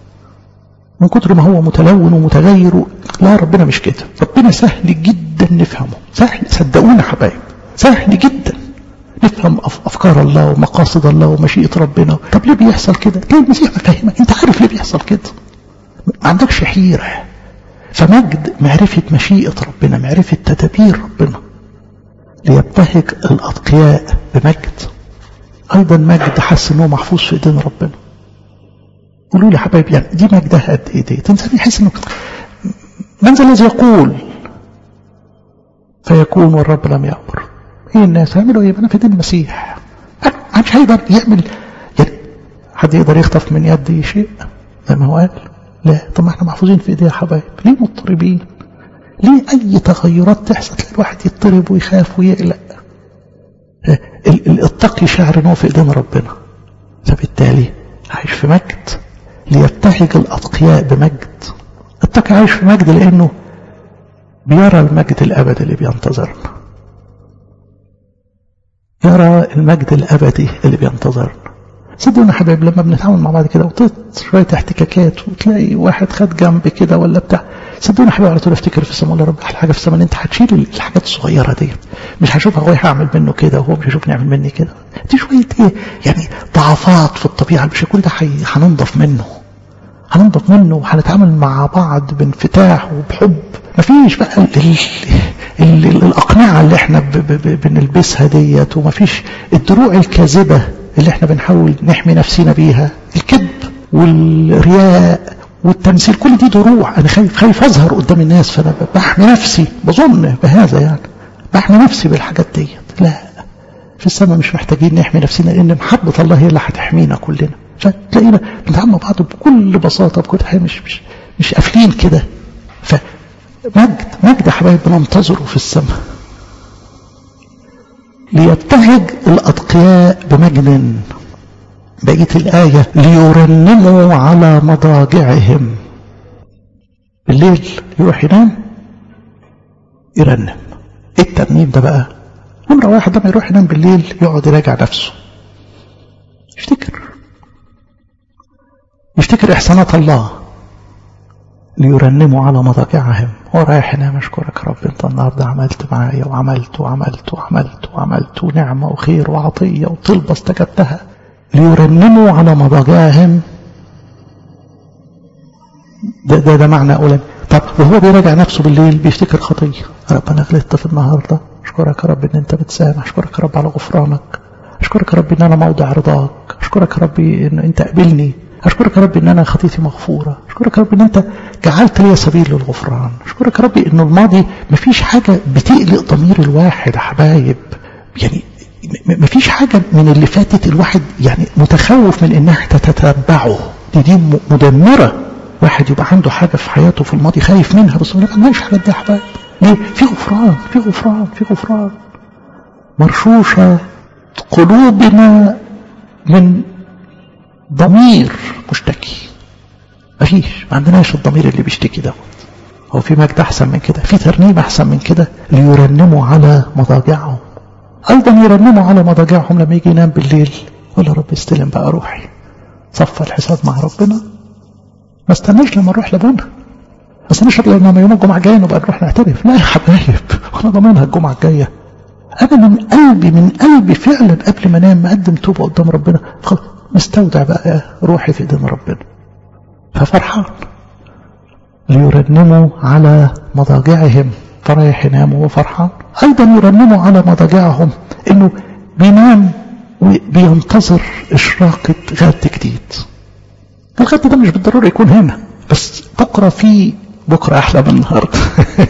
من كتر ما هو متلون ومتغير لا ربنا مش كده ربنا سهل جدا نفهمه سهل صدقونا حبايب سهل جدا نفهم أفكار الله ومقاصد الله ومشيئة ربنا طب ليه بيحصل كده ليه المسيح مفهمك انت عارف ليه بيحصل كده ما عندكش حيرة فمجد معرفة مشيئة ربنا معرفة تدابير ربنا ليبتهج الأتقياء بمجد أيضا مجد حس أنه محفوظ في إيدين ربنا قولوا لي حبايبي يعني دي مجدها قد إيه دي إنسان يحس أنه من ذا الذي يقول فيكون والرب لم يأمر ايه الناس هيعملوا ايه انا في دين المسيح ما مش هيقدر يعمل يعني حد يقدر يخطف من يدي شيء زي ما هو قال لا طب ما احنا محفوظين في ايديه يا حبايب ليه مضطربين ليه اي تغيرات تحصل تلاقي الواحد يضطرب ويخاف ويقلق التقي شعر ان هو في ايدين ربنا فبالتالي عايش في مجد ليبتهج الاتقياء بمجد التقي عايش في مجد لانه بيرى المجد الابدي اللي بينتظرنا يرى المجد الأبدي اللي بينتظرنا صدقونا حبايب لما بنتعامل مع بعض كده وطيت شوية احتكاكات وتلاقي واحد خد جنب كده ولا بتاع صدقونا حبايب على طول افتكر في السماء يا رب احلى حاجه في السماء انت هتشيل الحاجات الصغيره دي مش هشوف اخويا هعمل منه كده وهو مش هيشوفني اعمل مني كده دي شويه ايه يعني ضعفات في الطبيعه مش كل ده هننضف منه هننضف منه وهنتعامل مع بعض بانفتاح وبحب مفيش بقى ال ال ال ال الأقنعة اللي احنا ب ب ب بنلبسها ديت ومفيش الدروع الكاذبة اللي احنا بنحاول نحمي نفسنا بيها الكذب والرياء والتمثيل كل دي دروع انا خايف خايف اظهر قدام الناس فانا بحمي نفسي بظن بهذا يعني بحمي نفسي بالحاجات ديت لا في السماء مش محتاجين نحمي نفسنا لان محبه الله هي اللي هتحمينا كلنا فتلاقينا بنتعامل مع بعض بكل بساطه بكل حاجه مش مش مش قافلين كده فمجد مجد يا حبايب بننتظره في السماء ليبتهج الاتقياء بمجد بقيه الايه ليرنموا على مضاجعهم بالليل يروح ينام يرنم ايه الترنيم ده بقى نمرة واحد لما يروح ينام بالليل يقعد يراجع نفسه يفتكر يفتكر إحسانات الله ليرنموا على مضاجعهم هو رايح ينام أشكرك يا رب أنت النهاردة عملت معايا وعملت وعملت وعملت وعملت ونعمة وخير وعطية وطلبة استجبتها ليرنموا على مضاجعهم ده ده, ده معنى أولا طب وهو بيراجع نفسه بالليل بيفتكر خطية رب أنا غلطت في النهاردة أشكرك يا رب إن أنت بتسامح أشكرك يا رب على غفرانك أشكرك يا رب إن أنا موضع رضاك أشكرك يا رب إن أنت قبلني أشكرك يا رب إن أنا خطيتي مغفورة أشكرك يا رب إن أنت جعلت لي سبيل للغفران أشكرك يا رب إن الماضي مفيش حاجة بتقلق ضمير الواحد يا حبايب يعني مفيش حاجة من اللي فاتت الواحد يعني متخوف من إنها تتتبعه دي دي مدمرة واحد يبقى عنده حاجة في حياته في الماضي خايف منها بس ما مش حاجات دي يا حبايب ليه؟ في غفران في غفران في غفران مرشوشة قلوبنا من ضمير مشتكي مفيش ما عندناش الضمير اللي بيشتكي دوت هو في مجد احسن من كده في ترنيم احسن من كده ليرنموا على مضاجعهم ايضا يرنموا على مضاجعهم لما يجي ينام بالليل يقول يا رب استلم بقى روحي صفى الحساب مع ربنا ما استناش لما نروح لابونا ما استناش لما يوم الجمعه الجايه نبقى نروح نعترف لا يا حبايب وانا ضامنها الجمعه الجايه انا من قلبي من قلبي فعلا قبل ما انام مقدم توبه قدام ربنا مستودع بقى روحي في ايدين ربنا ففرحان ليرنموا على مضاجعهم فرايح ينام وهو فرحان ايضا يرنموا على مضاجعهم انه بينام وبينتظر اشراقه غد جديد الغد ده مش بالضروره يكون هنا بس بكره في بكره احلى من النهارده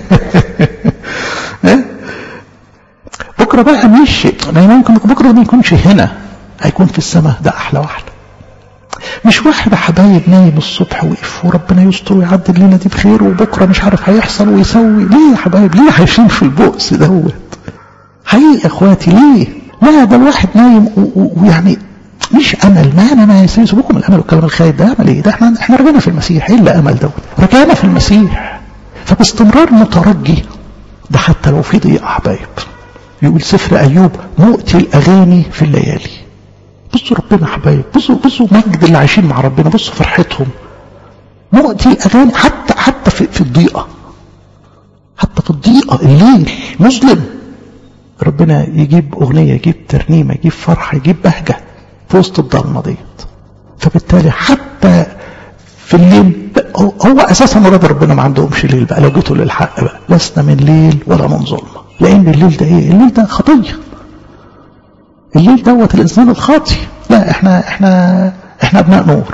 بكره بقى مش ما ممكن بكره ما يكونش هنا هيكون في السماء ده احلى واحده مش واحد يا حبايب نايم الصبح وقف وربنا يستر ويعدي الليله دي بخير وبكره مش عارف هيحصل ويسوي ليه يا حبايب ليه عايشين في البؤس دوت حقيقي يا اخواتي ليه لا ده الواحد نايم ويعني مش امل ما انا ما سيبكم الامل والكلام الخايب ده امل ايه ده احنا احنا رجعنا في المسيح ايه اللي امل دوت رجعنا في المسيح فباستمرار مترجي ده حتى لو في ضيقه حبايب يقول سفر ايوب مؤتي الاغاني في الليالي بصوا ربنا حبايب بصوا بصوا مجد اللي عايشين مع ربنا بصوا فرحتهم مؤتي الاغاني حتى حتى في, في الضيقه حتى في الضيقه الليل مظلم ربنا يجيب اغنيه يجيب ترنيمه يجيب فرحه يجيب بهجه في وسط الضلمه ديت فبالتالي حتى في الليل هو اساسا مراد ربنا ما عندهمش ليل بقى لو جيتوا للحق بقى لسنا من ليل ولا من ظلمه لان الليل ده ايه الليل ده خطيه الليل دوت الانسان الخاطي لا احنا احنا احنا ابناء نور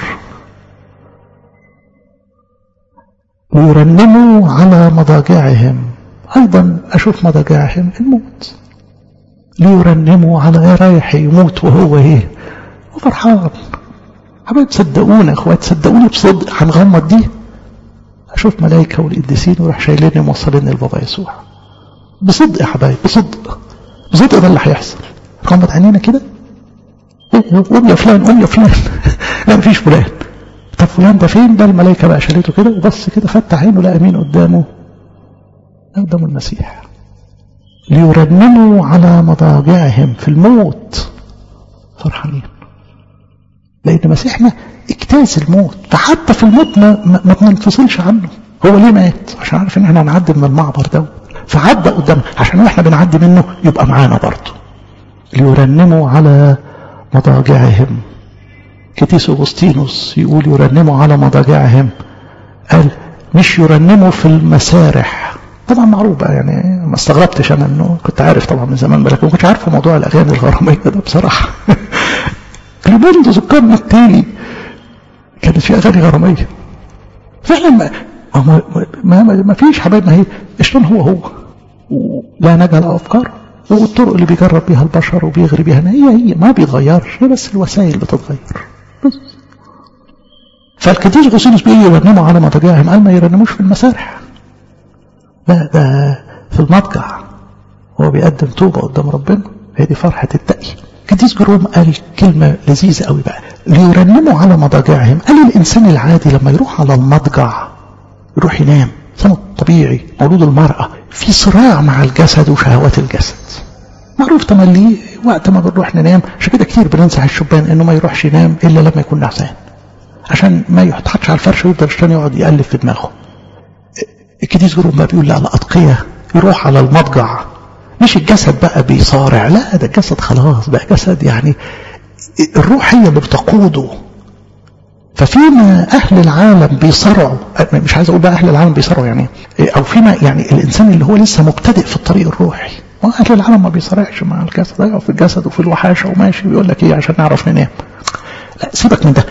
ويرنموا على مضاجعهم ايضا اشوف مضاجعهم الموت ليرنموا على رايح يموت وهو ايه وفرحان حبايب صدقونا اخوات صدقوني بصدق هنغمض دي اشوف ملائكه والقديسين ويروح شايليني موصليني لبابا يسوع بصدق يا حبايب بصدق بصدق ده اللي هيحصل غمض عينينا كده قوم يا فلان قوم يا فلان لا مفيش فلان طب فلان ده فين ده الملائكة بقى شالته كده وبص كده فتح عينه لقى مين قدامه قدام المسيح ليرنموا على مضاجعهم في الموت فرحانين لأن مسيحنا اجتاز الموت فحتى في الموت ما, ما, ما بننفصلش عنه هو ليه مات عشان عارف ان احنا هنعدي من المعبر ده فعدى قدامنا عشان واحنا بنعدي منه يبقى معانا برضه ليرنموا على مضاجعهم كتيس أغسطينوس يقول يرنموا على مضاجعهم قال مش يرنموا في المسارح طبعا معروف بقى يعني ما استغربتش انا انه كنت عارف طبعا من زمان لكن ما كنتش عارف موضوع الاغاني الغراميه ده بصراحه لمنذ القرن الثاني كانت في اغاني غراميه فعلا ما ما, ما, ما, ما فيش حبايب ما هي شلون هو هو لا نجعل افكار والطرق اللي بيجرب بيها البشر وبيغري بيها هي هي ما بيتغيرش هي بس الوسائل بتتغير بس فالقديس غوسينوس بيجي يرنموا على مضاجعهم قال ما يرنموش في المسارح لا ده في المضجع هو بيقدم توبة قدام ربنا هي دي فرحة التقي القديس جروم قال كلمة لذيذة قوي بقى ليرنموا على مضاجعهم قال الإنسان العادي لما يروح على المضجع يروح ينام إنسان طبيعي مولود المرأة في صراع مع الجسد وشهوات الجسد معروف تملي وقت ما بنروح ننام عشان كده كتير بننصح الشبان انه ما يروحش ينام الا لما يكون نعسان عشان ما يتحطش على الفرش ويفضل الشيطان يقعد يقلب في دماغه الكديس جروب ما بيقول لا الأتقية يروح على المضجع مش الجسد بقى بيصارع لا ده الجسد خلاص بقى جسد يعني الروح هي اللي بتقوده ففيما أهل العالم بيصارعوا مش عايز أقول بقى أهل العالم بيصارعوا يعني أو فيما يعني الإنسان اللي هو لسه مبتدئ في الطريق الروحي وأهل العالم ما بيصارعش مع الجسد أيوة في الجسد وفي الوحاشة وماشي بيقول لك إيه عشان نعرف ننام لا سيبك من ده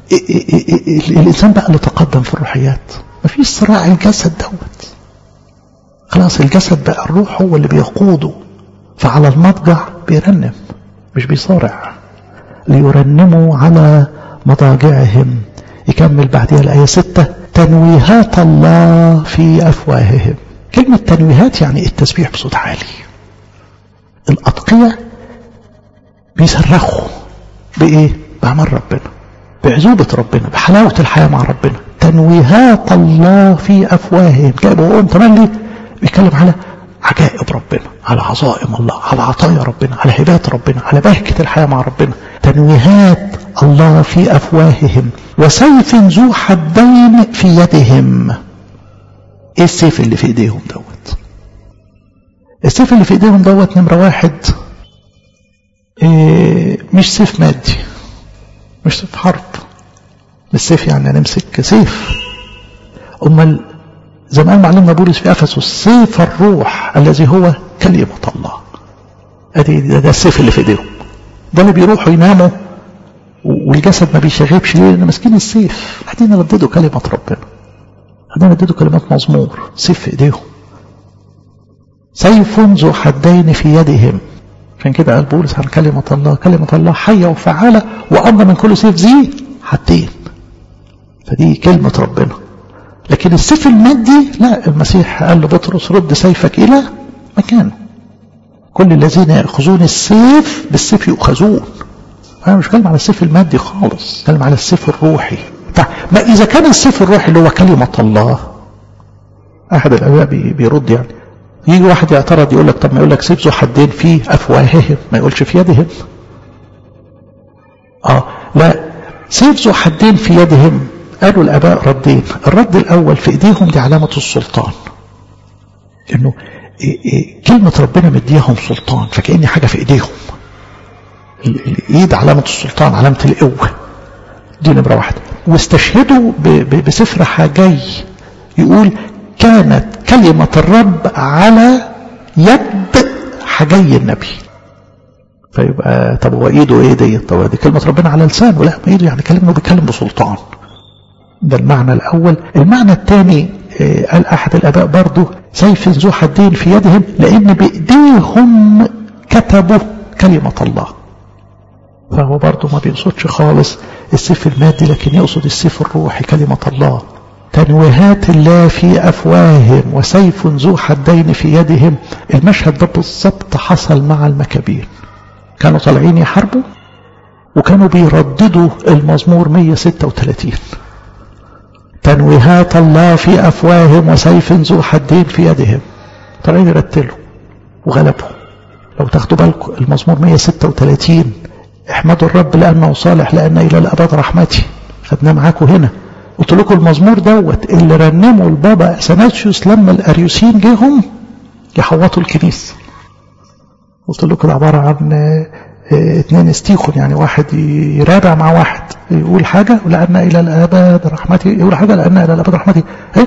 الإنسان بقى اللي تقدم في الروحيات مفيش صراع الجسد دوت خلاص الجسد بقى الروح هو اللي بيقوده فعلى المضجع بيرنم مش بيصارع ليرنموا على مضاجعهم يكمل بعدها الآية ستة تنويهات الله في أفواههم كلمة تنويهات يعني التسبيح بصوت عالي الأتقية بيصرخوا بإيه؟ بأعمال ربنا بعزوبة ربنا بحلاوة الحياة مع ربنا تنويهات الله في أفواههم جايبه هو تملي بيتكلم على عجائب ربنا على عظائم الله على عطايا ربنا على هبات ربنا على بهجة الحياة مع ربنا تنويهات الله في أفواههم وسيف ذو حدين في يدهم ايه السيف اللي في ايديهم دوت السيف اللي في ايديهم دوت نمرة واحد إيه مش سيف مادي مش سيف حرب مش سيف يعني نمسك سيف امال زي ما قال معلمنا بولس في افسس سيف الروح الذي هو كلمه الله ادي ده, ده السيف اللي في ايديهم ده اللي بيروحوا يناموا والجسد ما بيشغبش ليه لان ماسكين السيف قاعدين يرددوا كلمه ربنا قاعدين يرددوا كلمات مزمور سيف في ايديهم سيف ذو حدين في يدهم عشان كده قال بولس عن كلمة الله كلمة الله حية وفعالة وأمر من كل سيف ذي حدين فدي كلمة ربنا لكن السيف المادي لا المسيح قال لبطرس رد سيفك إلى مكانه كل الذين يأخذون السيف بالسيف يؤخذون أنا مش كلم على السيف المادي خالص كلم على السيف الروحي ما إذا كان السيف الروحي اللي هو كلمة الله أحد الآباء بيرد يعني يجي واحد يعترض يقول لك طب ما يقول لك سيف ذو حدين في أفواههم ما يقولش في يدهم آه لا سيف ذو حدين في يدهم قالوا الآباء ردين الرد الأول في إيديهم دي علامة السلطان إنه إيه إيه كلمة ربنا مديهم سلطان فكأني حاجة في إيديهم الإيد علامة السلطان علامة القوة دي نمرة واحدة واستشهدوا بسفر حاجي يقول كانت كلمة الرب على يد حجي النبي فيبقى طب هو ايده ايه دي طب دي كلمة ربنا على لسانه لا ما ايده يعني كلمه بيتكلم بسلطان ده المعنى الاول المعنى الثاني قال احد الاباء برضه سيف ذو حدين في يدهم لان بايديهم كتبوا كلمة الله فهو برضه ما بيقصدش خالص السيف المادي لكن يقصد السيف الروحي كلمة الله تنويهات الله في أفواههم وسيف ذو حدين في يدهم المشهد ده بالظبط حصل مع المكابين كانوا طالعين يحاربوا وكانوا بيرددوا المزمور 136 تنويهات الله في أفواههم وسيف ذو حدين في يدهم طالعين يرتلوا وغلبوا لو تاخدوا بالكم المزمور 136 احمدوا الرب لأنه صالح لأن إلى الأبد رحمتي خدناه معاكم هنا قلت لكم المزمور دوت اللي رنموا البابا اثناسيوس لما الاريوسيين جيهم يحوطوا الكنيسه قلت لكم ده عباره عن اثنين استيخون يعني واحد يرابع مع واحد يقول حاجه لان الى الابد رحمتي يقول حاجه لان الى الابد رحمتي ايه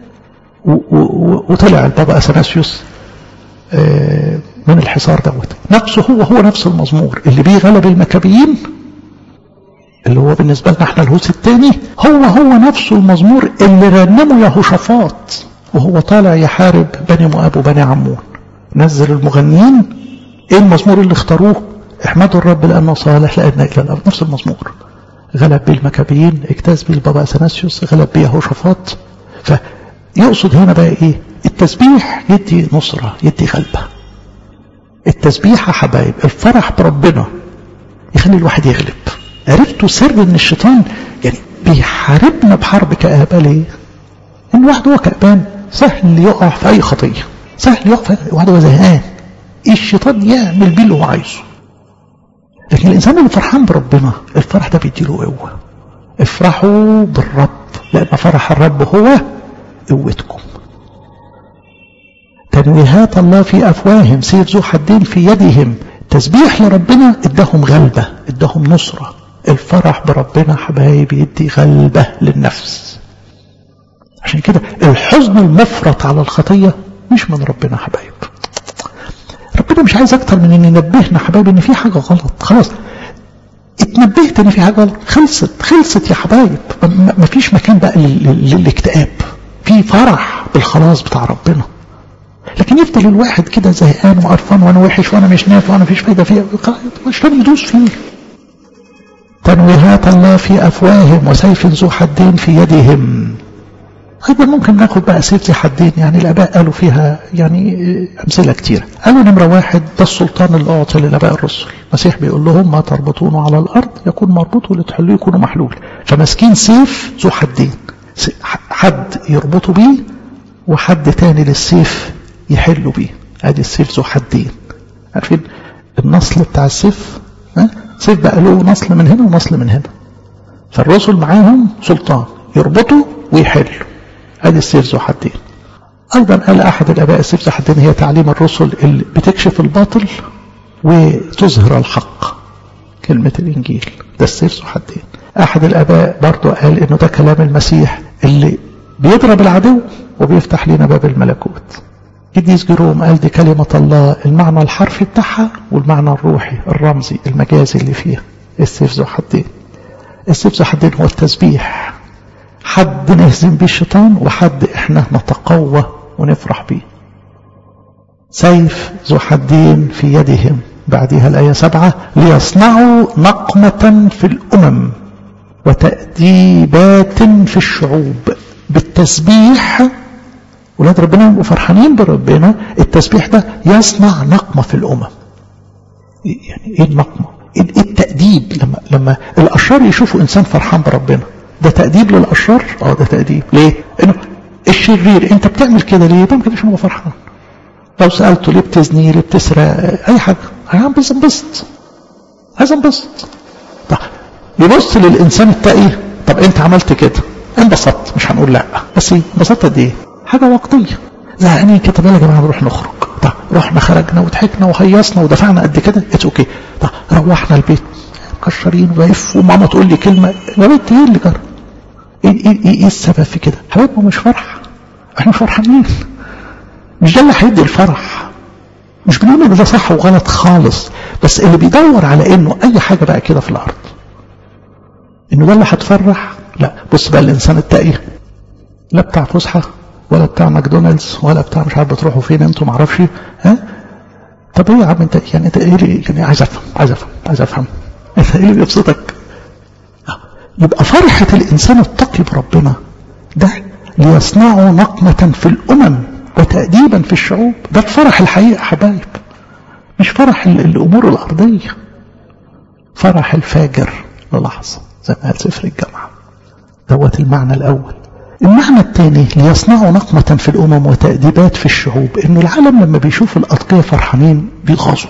وطلع البابا اثناسيوس من الحصار دوت نفسه هو هو نفس المزمور اللي بيه غلب المكابيين اللي هو بالنسبة لنا احنا الهوس الثاني هو هو نفسه المزمور اللي رنمه يهوشافاط وهو طالع يحارب بني مؤاب وبني عمون نزل المغنيين ايه المزمور اللي اختاروه احمدوا الرب لانه صالح لان الى الابد نفس المزمور غلب بيه المكابيين اجتاز بيه البابا اثناسيوس غلب بيه يهوشافاط فيقصد هنا بقى ايه التسبيح يدي نصرة يدي غلبة التسبيح يا حبايب الفرح بربنا يخلي الواحد يغلب عرفتوا سر ان الشيطان يعني بيحاربنا بحرب كآبة ليه ان واحد هو كأبان سهل يقع في اي خطية سهل يقع في واحد هو زهقان الشيطان يعمل بيه اللي هو عايزه لكن الانسان اللي فرحان بربنا الفرح ده بيديله قوه افرحوا بالرب لان فرح الرب هو قوتكم تنويهات الله في افواههم سيف ذو حدين في يدهم تسبيح لربنا اداهم غلبه اداهم نصره الفرح بربنا حبايبي يدي غلبه للنفس عشان كده الحزن المفرط على الخطيه مش من ربنا حبايب ربنا مش عايز اكتر من ان ينبهنا حبايبي ان في حاجه غلط خلاص اتنبهت ان في حاجه غلط خلصت خلصت يا حبايب ما فيش مكان بقى للاكتئاب في فرح بالخلاص بتاع ربنا لكن يفضل الواحد كده زهقان وقرفان وانا وحش وانا مش نافع وانا مفيش فايده فيه مش لازم يدوس فيه تنويهات الله في افواههم وسيف ذو حدين في يدهم أيضا ممكن ناخد بقى سيف ذي حدين يعني الآباء قالوا فيها يعني أمثلة كتيرة قالوا نمرة واحد ده السلطان اللي أعطي للآباء الرسل المسيح بيقول لهم ما تربطونه على الأرض يكون مربوط واللي تحلوه يكون محلول فماسكين سيف ذو حدين حد يربطوا بيه وحد تاني للسيف يحلوا بيه ادي السيف ذو حدين عارفين النصل بتاع السيف ها سيف بقى له نصل من هنا ونصل من هنا فالرسل معاهم سلطان يربطوا ويحلوا ادي السيف ذو حدين ايضا قال احد الاباء السيف ذو حدين هي تعليم الرسل اللي بتكشف الباطل وتظهر الحق كلمة الانجيل ده السيف ذو حدين احد الاباء برضه قال انه ده كلام المسيح اللي بيضرب العدو وبيفتح لنا باب الملكوت قديس جيروم قال دي كلمة الله المعنى الحرفي بتاعها والمعنى الروحي الرمزي المجازي اللي فيها السيف ذو حدين السيف ذو حدين هو التسبيح حد نهزم بيه الشيطان وحد احنا نتقوى ونفرح بيه سيف ذو حدين في يدهم بعدها الآية سبعة ليصنعوا نقمة في الأمم وتأديبات في الشعوب بالتسبيح ولاد ربنا يبقوا فرحانين بربنا التسبيح ده يصنع نقمة في الأمم يعني ايه النقمة ايه التأديب لما لما الأشرار يشوفوا إنسان فرحان بربنا ده تأديب للأشرار اه ده تأديب ليه انه الشرير انت بتعمل كده ليه ده ما كانش هو فرحان لو سألته ليه بتزني ليه بتسرق اي حاجة انا عم بنبسط عايز انبسط طب يبص للإنسان التقي طب انت عملت كده انبسطت مش هنقول لا بس انبسطت قد ايه حاجة وقتية زهقانين كده طب يلا يا جماعة نروح نخرج طب رحنا خرجنا وضحكنا وهيصنا ودفعنا قد كده اتس اوكي طب روحنا البيت مكشرين وقف وماما تقول لي كلمة يا بنت ايه اللي جرى؟ ايه ايه ايه, إيه السبب في كده؟ حبايبنا مش فرح احنا مش فرحانين مش ده اللي هيدي الفرح مش بنقول ان ده صح وغلط خالص بس اللي بيدور على انه اي حاجة بقى كده في الارض انه ده اللي هتفرح لا بص بقى الانسان التقي لا بتاع فسحه ولا بتاع ماكدونالدز ولا بتاع مش عارف بتروحوا فين انتوا معرفش ها طب ايه يا عم انت يعني انت ايه اللي يعني عايز افهم عايز افهم عايز افهم انت ايه اللي بيبسطك يبقى فرحة الانسان التقي بربنا ده ليصنعوا نقمة في الامم وتأديبا في الشعوب ده الفرح الحقيقة حبايب مش فرح الامور الارضية فرح الفاجر للحظة زي ما قال سفر الجامعة دوت المعنى الاول المعنى الثاني ليصنعوا نقمة في الأمم وتأديبات في الشعوب إنه العالم لما بيشوف الأتقياء فرحانين بيغاظوا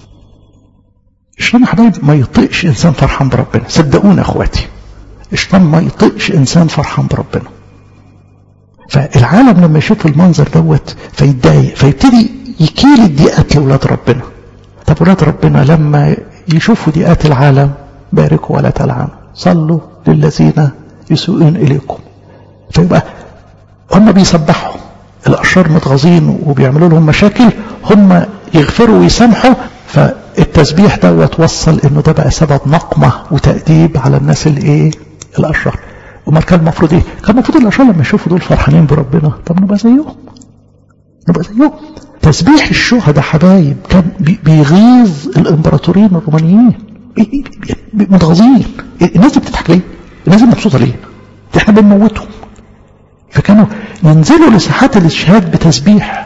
الشيطان حبايب ما يطيقش إنسان فرحان بربنا صدقونا أخواتي الشيطان ما يطيقش إنسان فرحان بربنا فالعالم لما يشوف المنظر دوت فيتضايق فيبتدي يكيل الضيقات لأولاد ربنا طب أولاد ربنا لما يشوفوا ضيقات العالم باركوا ولا تلعنوا صلوا للذين يسوءون إليكم فيبقى هم بيسبحوا الأشرار متغاظين وبيعملوا لهم مشاكل هم يغفروا ويسامحوا فالتسبيح دوت وصل انه ده بقى سبب نقمة وتأديب على الناس اللي ايه الأشرار وما كان المفروض ايه كان المفروض الأشرار لما يشوفوا دول فرحانين بربنا طب نبقى زيهم نبقى زيهم تسبيح الشهداء حبايب كان بيغيظ الامبراطوريين الرومانيين متغاظين الناس دي بتضحك ليه؟ الناس دي مبسوطه ليه؟ احنا بنموتهم فكانوا ينزلوا لساحات الاستشهاد بتسبيح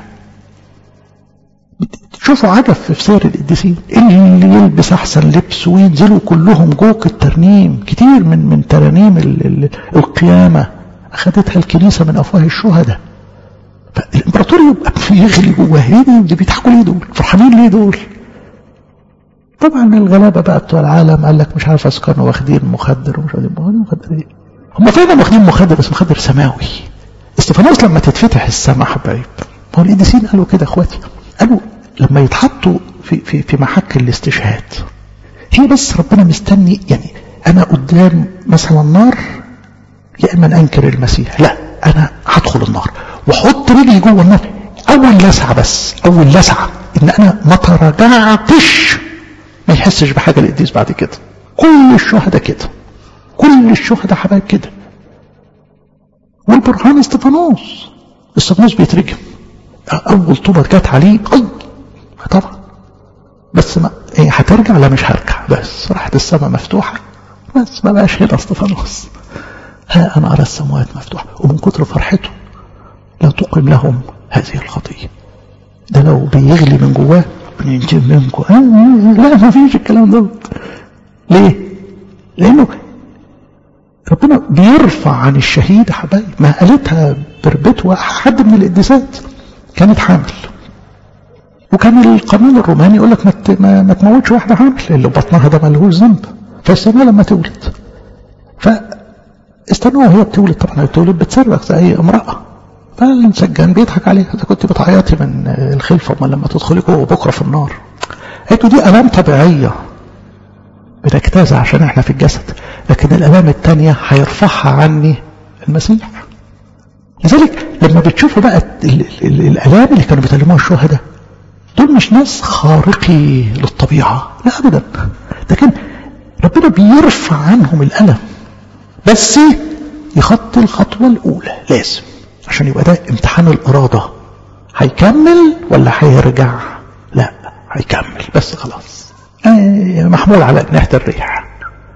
تشوفوا عجب في سير القديسين اللي يلبس احسن لبس وينزلوا كلهم جوك الترنيم كتير من من ترانيم القيامه اخذتها الكنيسه من افواه الشهداء فالامبراطور يبقى يغلي جواه ايه دي بيضحكوا ليه دول فرحانين ليه دول طبعا الغلابه بقى بتوع العالم قال لك مش عارف اسكنوا واخدين مخدر ومش واخدين مخدر ايه هم فعلا واخدين مخدر بس مخدر سماوي استفانوس لما تتفتح السماء حبايب ما هو القديسين قالوا كده اخواتي قالوا لما يتحطوا في في في محك الاستشهاد هي بس ربنا مستني يعني انا قدام مثلا نار يا اما انكر المسيح لا انا هدخل النار واحط رجلي جوه النار اول لسعه بس اول لسعه ان انا ما تراجعتش ما يحسش بحاجه القديس بعد كده كل الشهداء كده كل الشهداء حبايب كده والبرهان استفانوس استفانوس بيترجم اول طوبه جت عليه اي طبعا بس ما ايه هترجع لا مش هرجع بس راحت السماء مفتوحه بس ما بقاش هنا استفانوس ها انا ارى السماوات مفتوحه ومن كتر فرحته لا تقم لهم هذه الخطيه ده لو بيغلي من جواه بننجم منكم آه لا ما فيش الكلام ده ليه لانه ربنا بيرفع عن الشهيد حبايب ما قالتها بربتوة حد من القديسات كانت حامل وكان القانون الروماني يقول لك ما, ما, ما تموتش واحدة حامل اللي بطنها ده ملهوش ذنب فاستنى لما تولد فاستنوا وهي بتولد طبعا هي بتولد بتصرخ زي اي امرأة فالسجان بيضحك عليها اذا كنت بتعيطي من الخلفة امال لما تدخلي جوه بكرة في النار قالت دي الام طبيعية بنجتازها عشان احنا في الجسد لكن الالام التانية هيرفعها عني المسيح لذلك لما بتشوفوا بقى الالام اللي كانوا بيتكلموها الشهداء دول مش ناس خارقي للطبيعة لا ابدا لكن ربنا بيرفع عنهم الالم بس يخطي الخطوة الاولى لازم عشان يبقى ده امتحان الارادة هيكمل ولا هيرجع لا هيكمل بس خلاص محمول على جناحة الريح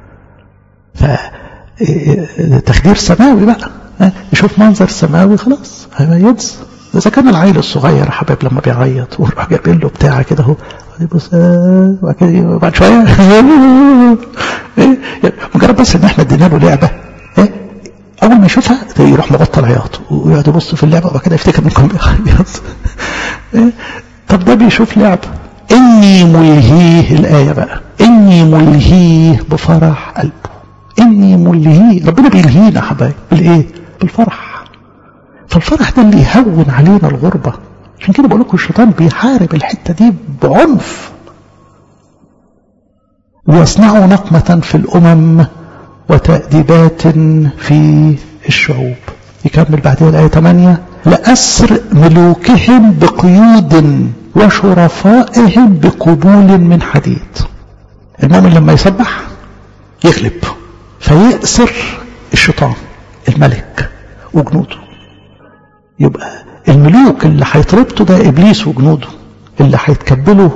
فتخدير سماوي بقى يشوف منظر سماوي خلاص هيميز إذا كان العيل الصغير حبيب لما بيعيط ويروح جايبين له بتاع كده اهو يبص وبعد شويه مجرد بس ان احنا ادينا له لعبه اول ما يشوفها يروح مبطل عياط ويقعد يبص في اللعبه وبعد كده يفتكر انكم بيعيط طب ده بيشوف لعبه إني ملهيه الآية بقى إني ملهيه بفرح قلبه إني ملهيه ربنا بيلهينا حبايب بالإيه بالفرح فالفرح ده اللي يهون علينا الغربة عشان كده بقول لكم الشيطان بيحارب الحتة دي بعنف ويصنعوا نقمة في الأمم وتأديبات في الشعوب يكمل بعدين الآية 8 لأسر ملوكهم بقيود وشرفائهم بقبول من حديد المؤمن لما يسبح يغلب فيأسر الشيطان الملك وجنوده يبقى الملوك اللي هيتربطوا ده إبليس وجنوده اللي هيتكبلوا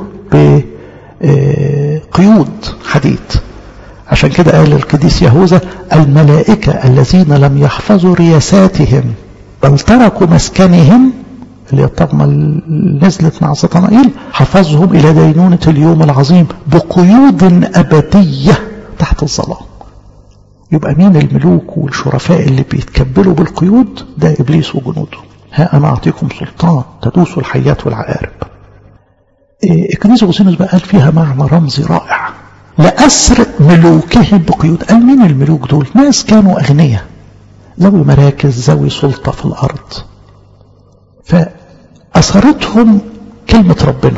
بقيود حديد عشان كده قال القديس يهوذا الملائكة الذين لم يحفظوا رياساتهم بل تركوا مسكنهم اللي الطغمة اللي نزلت مع سطنائيل حفظهم إلى دينونة اليوم العظيم بقيود أبدية تحت الظلام يبقى مين الملوك والشرفاء اللي بيتكبلوا بالقيود ده إبليس وجنوده ها أنا أعطيكم سلطان تدوسوا الحيات والعقارب الكنيسة أغسطينوس بقى قال فيها معنى رمزي رائع لأسر ملوكهم بقيود قال مين الملوك دول ناس كانوا أغنياء ذوي مراكز ذوي سلطة في الأرض فأثرتهم كلمة ربنا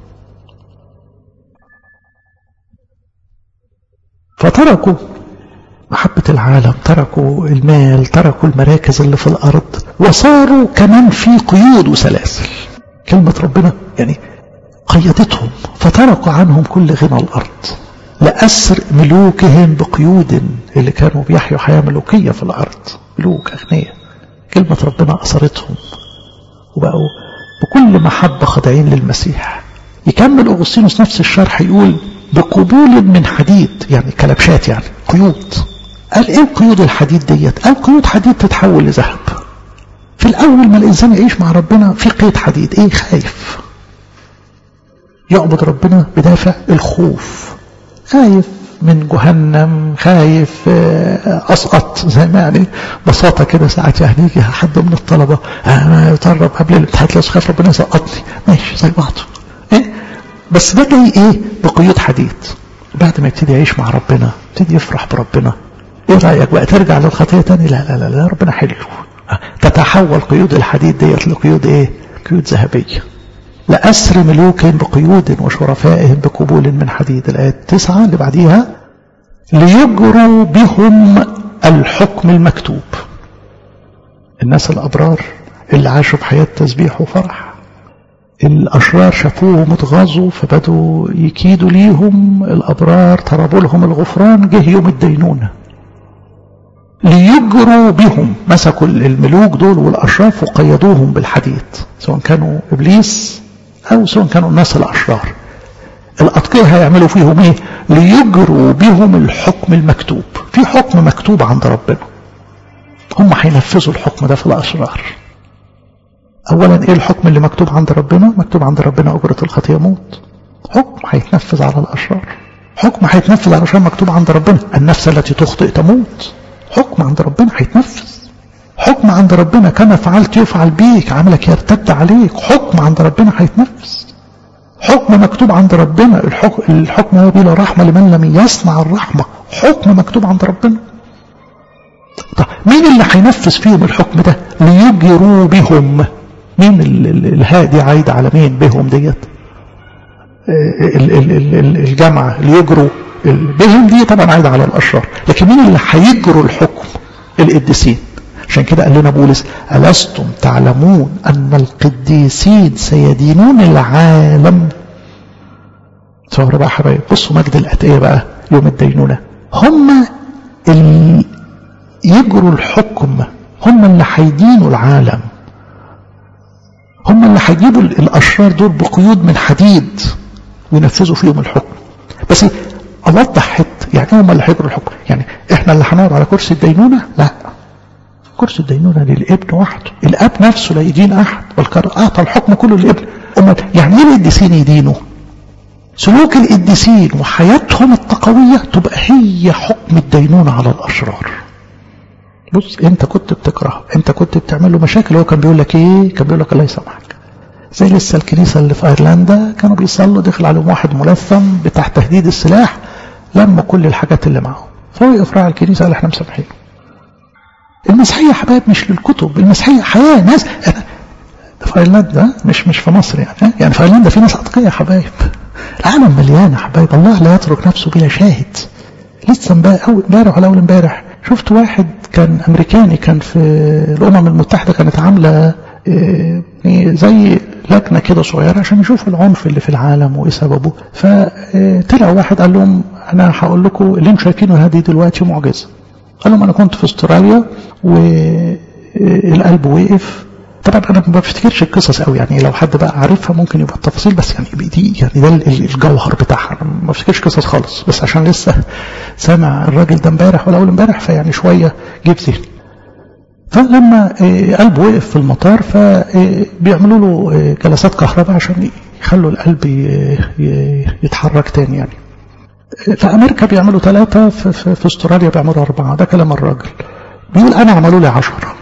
فتركوا محبة العالم تركوا المال تركوا المراكز اللي في الأرض وصاروا كمان في قيود وسلاسل كلمة ربنا يعني قيدتهم فتركوا عنهم كل غنى الأرض لأسر ملوكهم بقيود اللي كانوا بيحيوا حياة ملوكية في الأرض ملوك أغنياء كلمة ربنا أثرتهم وبقوا بكل محبة خاضعين للمسيح يكمل أغسطينوس نفس الشرح يقول بقبول من حديد يعني كلبشات يعني قيود قال ايه القيود الحديد ديت قال قيود حديد تتحول لذهب في الاول ما الانسان يعيش مع ربنا في قيد حديد ايه خايف يعبد ربنا بدافع الخوف خايف من جهنم خايف اسقط زي ما يعني بساطه كده ساعات يعني يجي حد من الطلبه انا يطرب قبل الامتحان لو خاف ربنا يسقطني ماشي زي بعضه ايه بس ده جاي ايه بقيود حديد بعد ما يبتدي يعيش مع ربنا يبتدي يفرح بربنا ايه رايك بقى ترجع للخطيه تاني لا لا لا, لا ربنا حلو تتحول قيود الحديد ديت لقيود ايه قيود ذهبيه لأسر ملوك بقيود وشرفائهم بقبول من حديد الآية التسعة اللي بعديها ليجروا بهم الحكم المكتوب الناس الأبرار اللي عاشوا بحياة تسبيح وفرح الأشرار شافوهم اتغاظوا فبدوا يكيدوا ليهم الأبرار طلبوا لهم الغفران جه يوم الدينونة ليجروا بهم مسكوا الملوك دول والأشراف وقيدوهم بالحديد سواء كانوا إبليس أو سواء كانوا الناس الأشرار الأتقياء هيعملوا فيهم إيه ليجروا بهم الحكم المكتوب في حكم مكتوب عند ربنا هم هينفذوا الحكم ده في الأشرار أولا إيه الحكم اللي مكتوب عند ربنا مكتوب عند ربنا أجرة الخطية موت حكم هيتنفذ على الأشرار حكم هيتنفذ على الأشرار مكتوب عند ربنا النفس التي تخطئ تموت حكم عند ربنا هيتنفذ حكم عند ربنا كما فعلت يفعل بيك عملك يرتد عليك حكم عند ربنا هيتنفذ حكم مكتوب عند ربنا الحكم, الحكم هو بلا رحمة لمن لم يصنع الرحمة حكم مكتوب عند ربنا طب مين اللي هينفذ فيهم الحكم ده ليجروا بهم مين الهاء دي عايدة على مين بهم ديت الجامعة ليجروا بهم دي طبعا عايدة على الأشرار لكن مين اللي هيجروا الحكم القديسين عشان كده قال لنا بولس ألستم تعلمون أن القديسين سيدينون العالم صور بقى حبايب بصوا مجد الأتقية بقى يوم الدينونة هم اللي يجروا الحكم هم اللي هيدينوا العالم هم اللي هيجيبوا الأشرار دول بقيود من حديد وينفذوا فيهم الحكم بس أوضح حتة يعني هم اللي هيجروا الحكم يعني احنا اللي هنقعد على كرسي الدينونة لا كرسي الدينونة للابن وحده الاب نفسه لا يدين احد بل اعطى الحكم كله للابن أمال يعني ايه القديسين يدينوا سلوك القديسين وحياتهم التقوية تبقى هي حكم الدينونة على الاشرار بص انت كنت بتكره انت كنت بتعمل له مشاكل هو كان بيقول لك ايه كان بيقول لك الله يسامحك زي لسه الكنيسة اللي في ايرلندا كانوا بيصلوا دخل عليهم واحد ملثم بتاع تهديد السلاح لما كل الحاجات اللي معه فهو يقف راعي الكنيسة قال احنا مسامحين المسيحية حبايب مش للكتب المسيحية حياة ناس في ايرلندا مش مش في مصر يعني يعني في ايرلندا في ناس اتقياء حبايب العالم مليان حبايب الله لا يترك نفسه بلا شاهد لسه امبارح ولا اول امبارح شفت واحد كان امريكاني كان في الامم المتحده كانت عامله زي لجنه كده صغيره عشان يشوفوا العنف اللي في العالم وايه سببه فطلع واحد قال لهم انا هقول لكم اللي انتم شايفينه هذه دلوقتي معجزه قال لهم انا كنت في استراليا والقلب وقف طبعا انا ما بفتكرش القصص قوي يعني لو حد بقى عارفها ممكن يبقى التفاصيل بس يعني دي يعني ده الجوهر بتاعها انا ما بفتكرش قصص خالص بس عشان لسه سامع الراجل ده امبارح ولا اول امبارح فيعني شويه جيب ذهني فلما قلبه وقف في المطار فبيعملوا له جلسات كهرباء عشان يخلوا القلب يتحرك تاني يعني في امريكا بيعملوا ثلاثة في, في, في استراليا بيعملوا اربعة ده كلام الراجل بيقول انا عملوا لي عشرة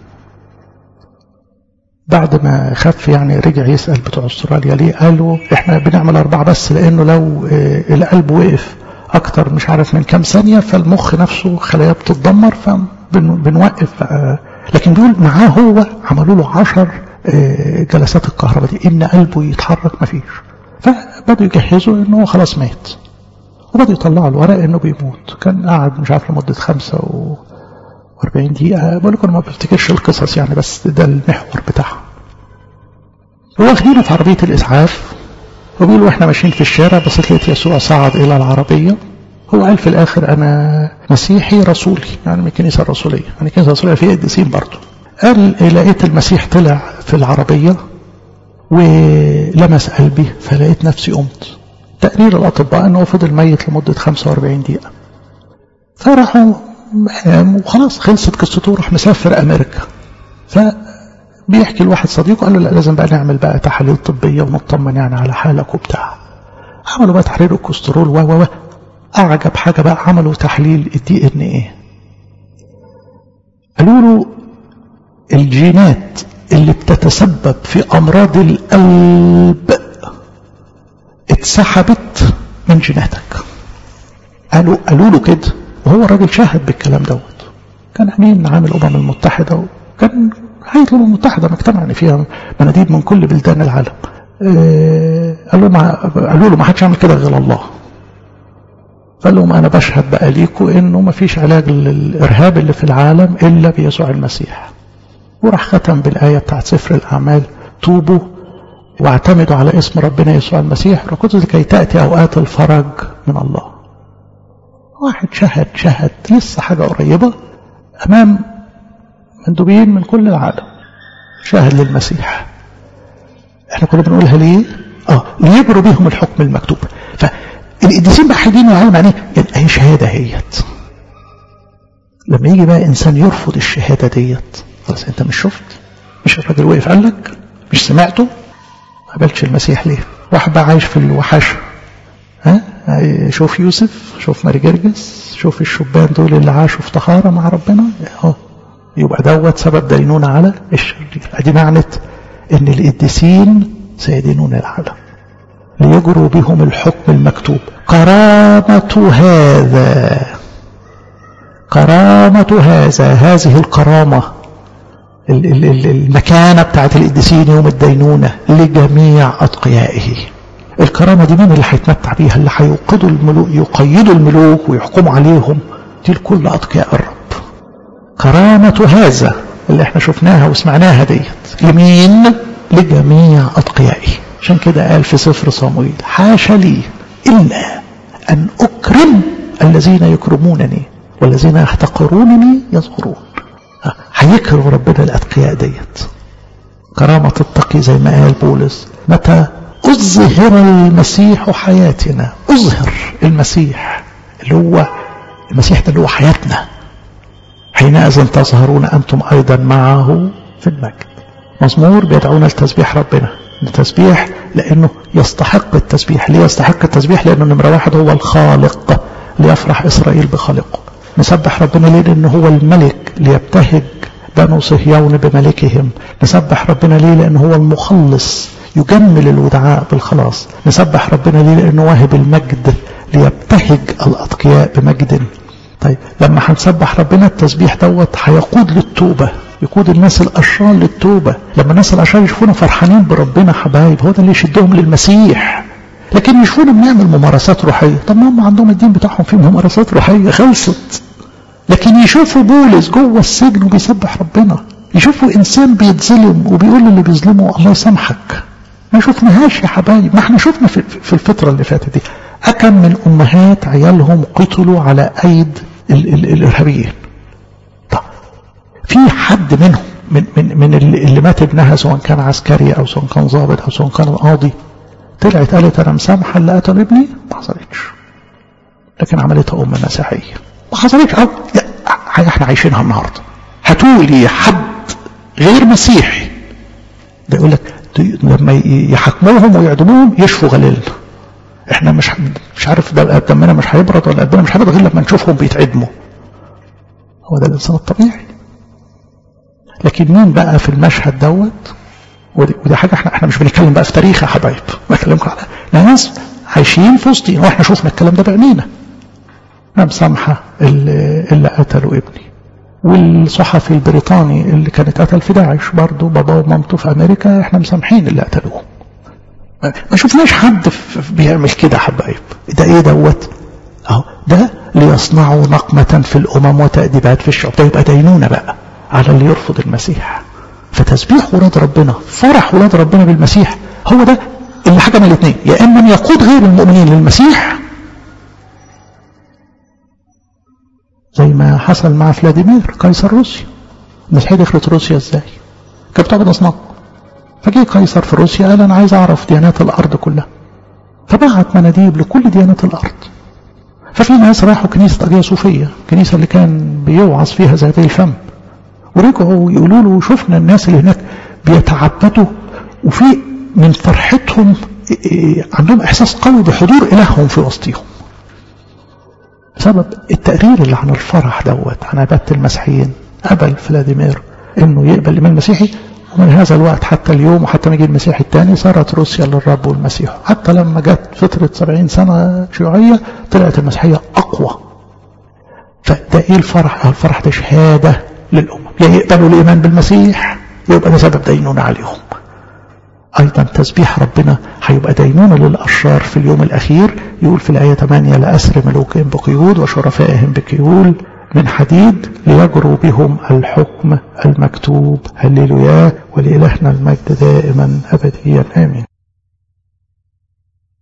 بعد ما خف يعني رجع يسأل بتوع استراليا ليه قالوا احنا بنعمل اربعة بس لانه لو القلب وقف اكتر مش عارف من كام ثانية فالمخ نفسه خلايا بتتدمر فبنوقف لكن بيقول معاه هو عملوا له عشر جلسات الكهرباء دي ان قلبه يتحرك مفيش فبدوا يجهزوا انه هو خلاص مات وبدأوا يطلعوا الورق انه بيموت كان قاعد مش عارف لمدة خمسة و 40 دقيقة بقول لكم ما بفتكرش القصص يعني بس ده المحور بتاعها هو واخدينه في عربية الإسعاف وبيقولوا احنا ماشيين في الشارع بس لقيت يسوع صعد إلى العربية هو قال في الآخر أنا مسيحي رسولي يعني من الكنيسة الرسولية يعني الكنيسة الرسولية فيها قديسين برضه قال لقيت المسيح طلع في العربية ولمس قلبي فلقيت نفسي قمت تقرير الأطباء أنه فضل ميت لمدة 45 دقيقة فراحوا وخلاص خلصت قصته راح مسافر أمريكا فبيحكي لواحد صديقه قال له لا لازم بقى نعمل بقى تحاليل طبية ونطمن يعني على حالك وبتاع عملوا بقى تحليل الكوليسترول و و أعجب حاجة بقى عملوا تحليل الدي ان ايه قالوا له الجينات اللي بتتسبب في أمراض القلب اتسحبت من جيناتك قالوا قالوا له كده وهو الراجل شاهد بالكلام دوت كان امين عام الامم المتحده وكان هيئه الامم المتحده مجتمع يعني فيها مناديب من كل بلدان العالم اه قالوا ما قالوا له ما حدش يعمل كده غير الله قال لهم انا بشهد بقى ليكم انه ما فيش علاج للارهاب اللي في العالم الا بيسوع المسيح وراح ختم بالايه بتاعت سفر الاعمال توبوا واعتمدوا على اسم ربنا يسوع المسيح ركضوا لكي تاتي اوقات الفرج من الله واحد شهد شهد لسه حاجة قريبة أمام مندوبين من كل العالم شاهد للمسيح احنا كنا بنقولها ليه اه ليجروا بهم الحكم المكتوب فالقديسين بقى حاجين يعلم يعني يعني اهي شهادة هيت لما يجي بقى انسان يرفض الشهادة ديت خلاص انت مش شفت مش الراجل وقف قال لك مش سمعته ما قبلتش المسيح ليه واحد بقى عايش في الوحشه ها شوف يوسف شوف ماري جرجس شوف الشبان دول اللي عاشوا في طهارة مع ربنا اهو يبقى دوت سبب دينونة على الشرير ادي معنى ان القديسين سيدينون العالم ليجروا بهم الحكم المكتوب كرامة هذا كرامة هذا هذه الكرامة المكانة بتاعت القديسين يوم الدينونة لجميع أتقيائه الكرامة دي مين اللي هيتمتع بيها اللي هيوقدوا الملوك يقيدوا الملوك ويحكموا عليهم دي لكل أتقياء الرب كرامة هذا اللي احنا شفناها وسمعناها ديت لمين لجميع أتقيائي عشان كده قال في سفر صمويل حاشا لي إلا أن أكرم الذين يكرمونني والذين يحتقرونني يصغرون هيكرم ربنا الأتقياء ديت كرامة التقي زي ما قال بولس متى أظهر المسيح حياتنا أظهر المسيح اللي هو المسيح ده اللي هو حياتنا حينئذ تظهرون أنتم أيضا معه في المجد مزمور بيدعونا لتسبيح ربنا التسبيح لأنه يستحق التسبيح ليه يستحق التسبيح لأنه نمرة واحد هو الخالق ليفرح إسرائيل بخالقه نسبح ربنا ليه لأنه هو الملك ليبتهج بنو صهيون بملكهم نسبح ربنا ليه لأنه هو المخلص يجمل الودعاء بالخلاص نسبح ربنا ليه لأنه واهب المجد ليبتهج الأتقياء بمجد طيب لما هنسبح ربنا التسبيح دوت هيقود للتوبة يقود الناس الأشرار للتوبة لما الناس الأشرار يشوفونا فرحانين بربنا حبايب هو ده اللي يشدهم للمسيح لكن يشوفونا بنعمل ممارسات روحية طب ما هم عندهم الدين بتاعهم فيه ممارسات روحية خلصت لكن يشوفوا بولس جوه السجن وبيسبح ربنا يشوفوا إنسان بيتظلم وبيقول للي بيظلمه الله يسامحك ما شفناهاش يا حبايب ما احنا شفنا في, في الفترة اللي فاتت دي أكم من أمهات عيالهم قتلوا على أيد ال ال الإرهابيين طب في حد منهم من, من, من اللي مات ابنها سواء كان عسكري أو سواء كان ضابط أو سواء كان قاضي طلعت قالت أنا مسامحة اللي قتل ابني ما حصلتش لكن عملتها أم مسيحية ما حصلتش أو حاجة احنا عايشينها النهاردة هتقولي حد غير مسيحي ده يقول لك لما يحاكموهم ويعدموهم يشفوا غليلنا احنا مش مش عارف ده دمنا مش هيبرد ولا قلبنا مش هيبرد غير لما نشوفهم بيتعدموا هو ده الانسان الطبيعي لكن مين بقى في المشهد دوت ودي, ودي حاجه احنا احنا مش بنتكلم بقى في تاريخ يا حبايب بكلمكم على ناس عايشين في وسطينا واحنا شفنا الكلام ده بعينينا انا مسامحه اللي, اللي قتلوا ابني والصحفي البريطاني اللي كان اتقتل في داعش برضه بابا ومامته في امريكا احنا مسامحين اللي قتلوه ما شفناش حد بيعمل كده حبايب ده ايه دوت اهو ده ليصنعوا نقمة في الامم وتأديبات في الشعوب ده يبقى دينونة بقى على اللي يرفض المسيح فتسبيح ولاد ربنا فرح ولاد ربنا بالمسيح هو ده اللي حاجة من الاثنين يا اما يقود غير المؤمنين للمسيح زي ما حصل مع فلاديمير قيصر روسيا المسيحية دخلت روسيا ازاي كانت بتعبد اصنام فجه قيصر في روسيا قال أنا عايز أعرف ديانات الأرض كلها فبعت مناديب لكل ديانات الأرض ففي ناس راحوا كنيسة أجية صوفية الكنيسة اللي كان بيوعظ فيها زي الفم ورجعوا يقولوا له شفنا الناس اللي هناك بيتعبدوا وفي من فرحتهم عندهم إحساس قوي بحضور إلههم في وسطهم بسبب التقرير اللي عن الفرح دوت عن عبادة المسيحيين قبل فلاديمير انه يقبل الايمان المسيحي ومن هذا الوقت حتى اليوم وحتى ما يجي المسيح الثاني صارت روسيا للرب والمسيح حتى لما جت فترة سبعين سنة شيوعية طلعت المسيحية أقوى فده إيه الفرح؟ الفرح ده شهادة للأمم يا يقبلوا الإيمان بالمسيح يبقى ده سبب دينونة عليهم أيضا تسبيح ربنا هيبقى دينونة للأشرار في اليوم الأخير يقول في الآية 8 لأسر ملوكهم بقيود وشرفائهم بكيول من حديد ليجروا بهم الحكم المكتوب هللويا ولإلهنا المجد دائما أبديا آمين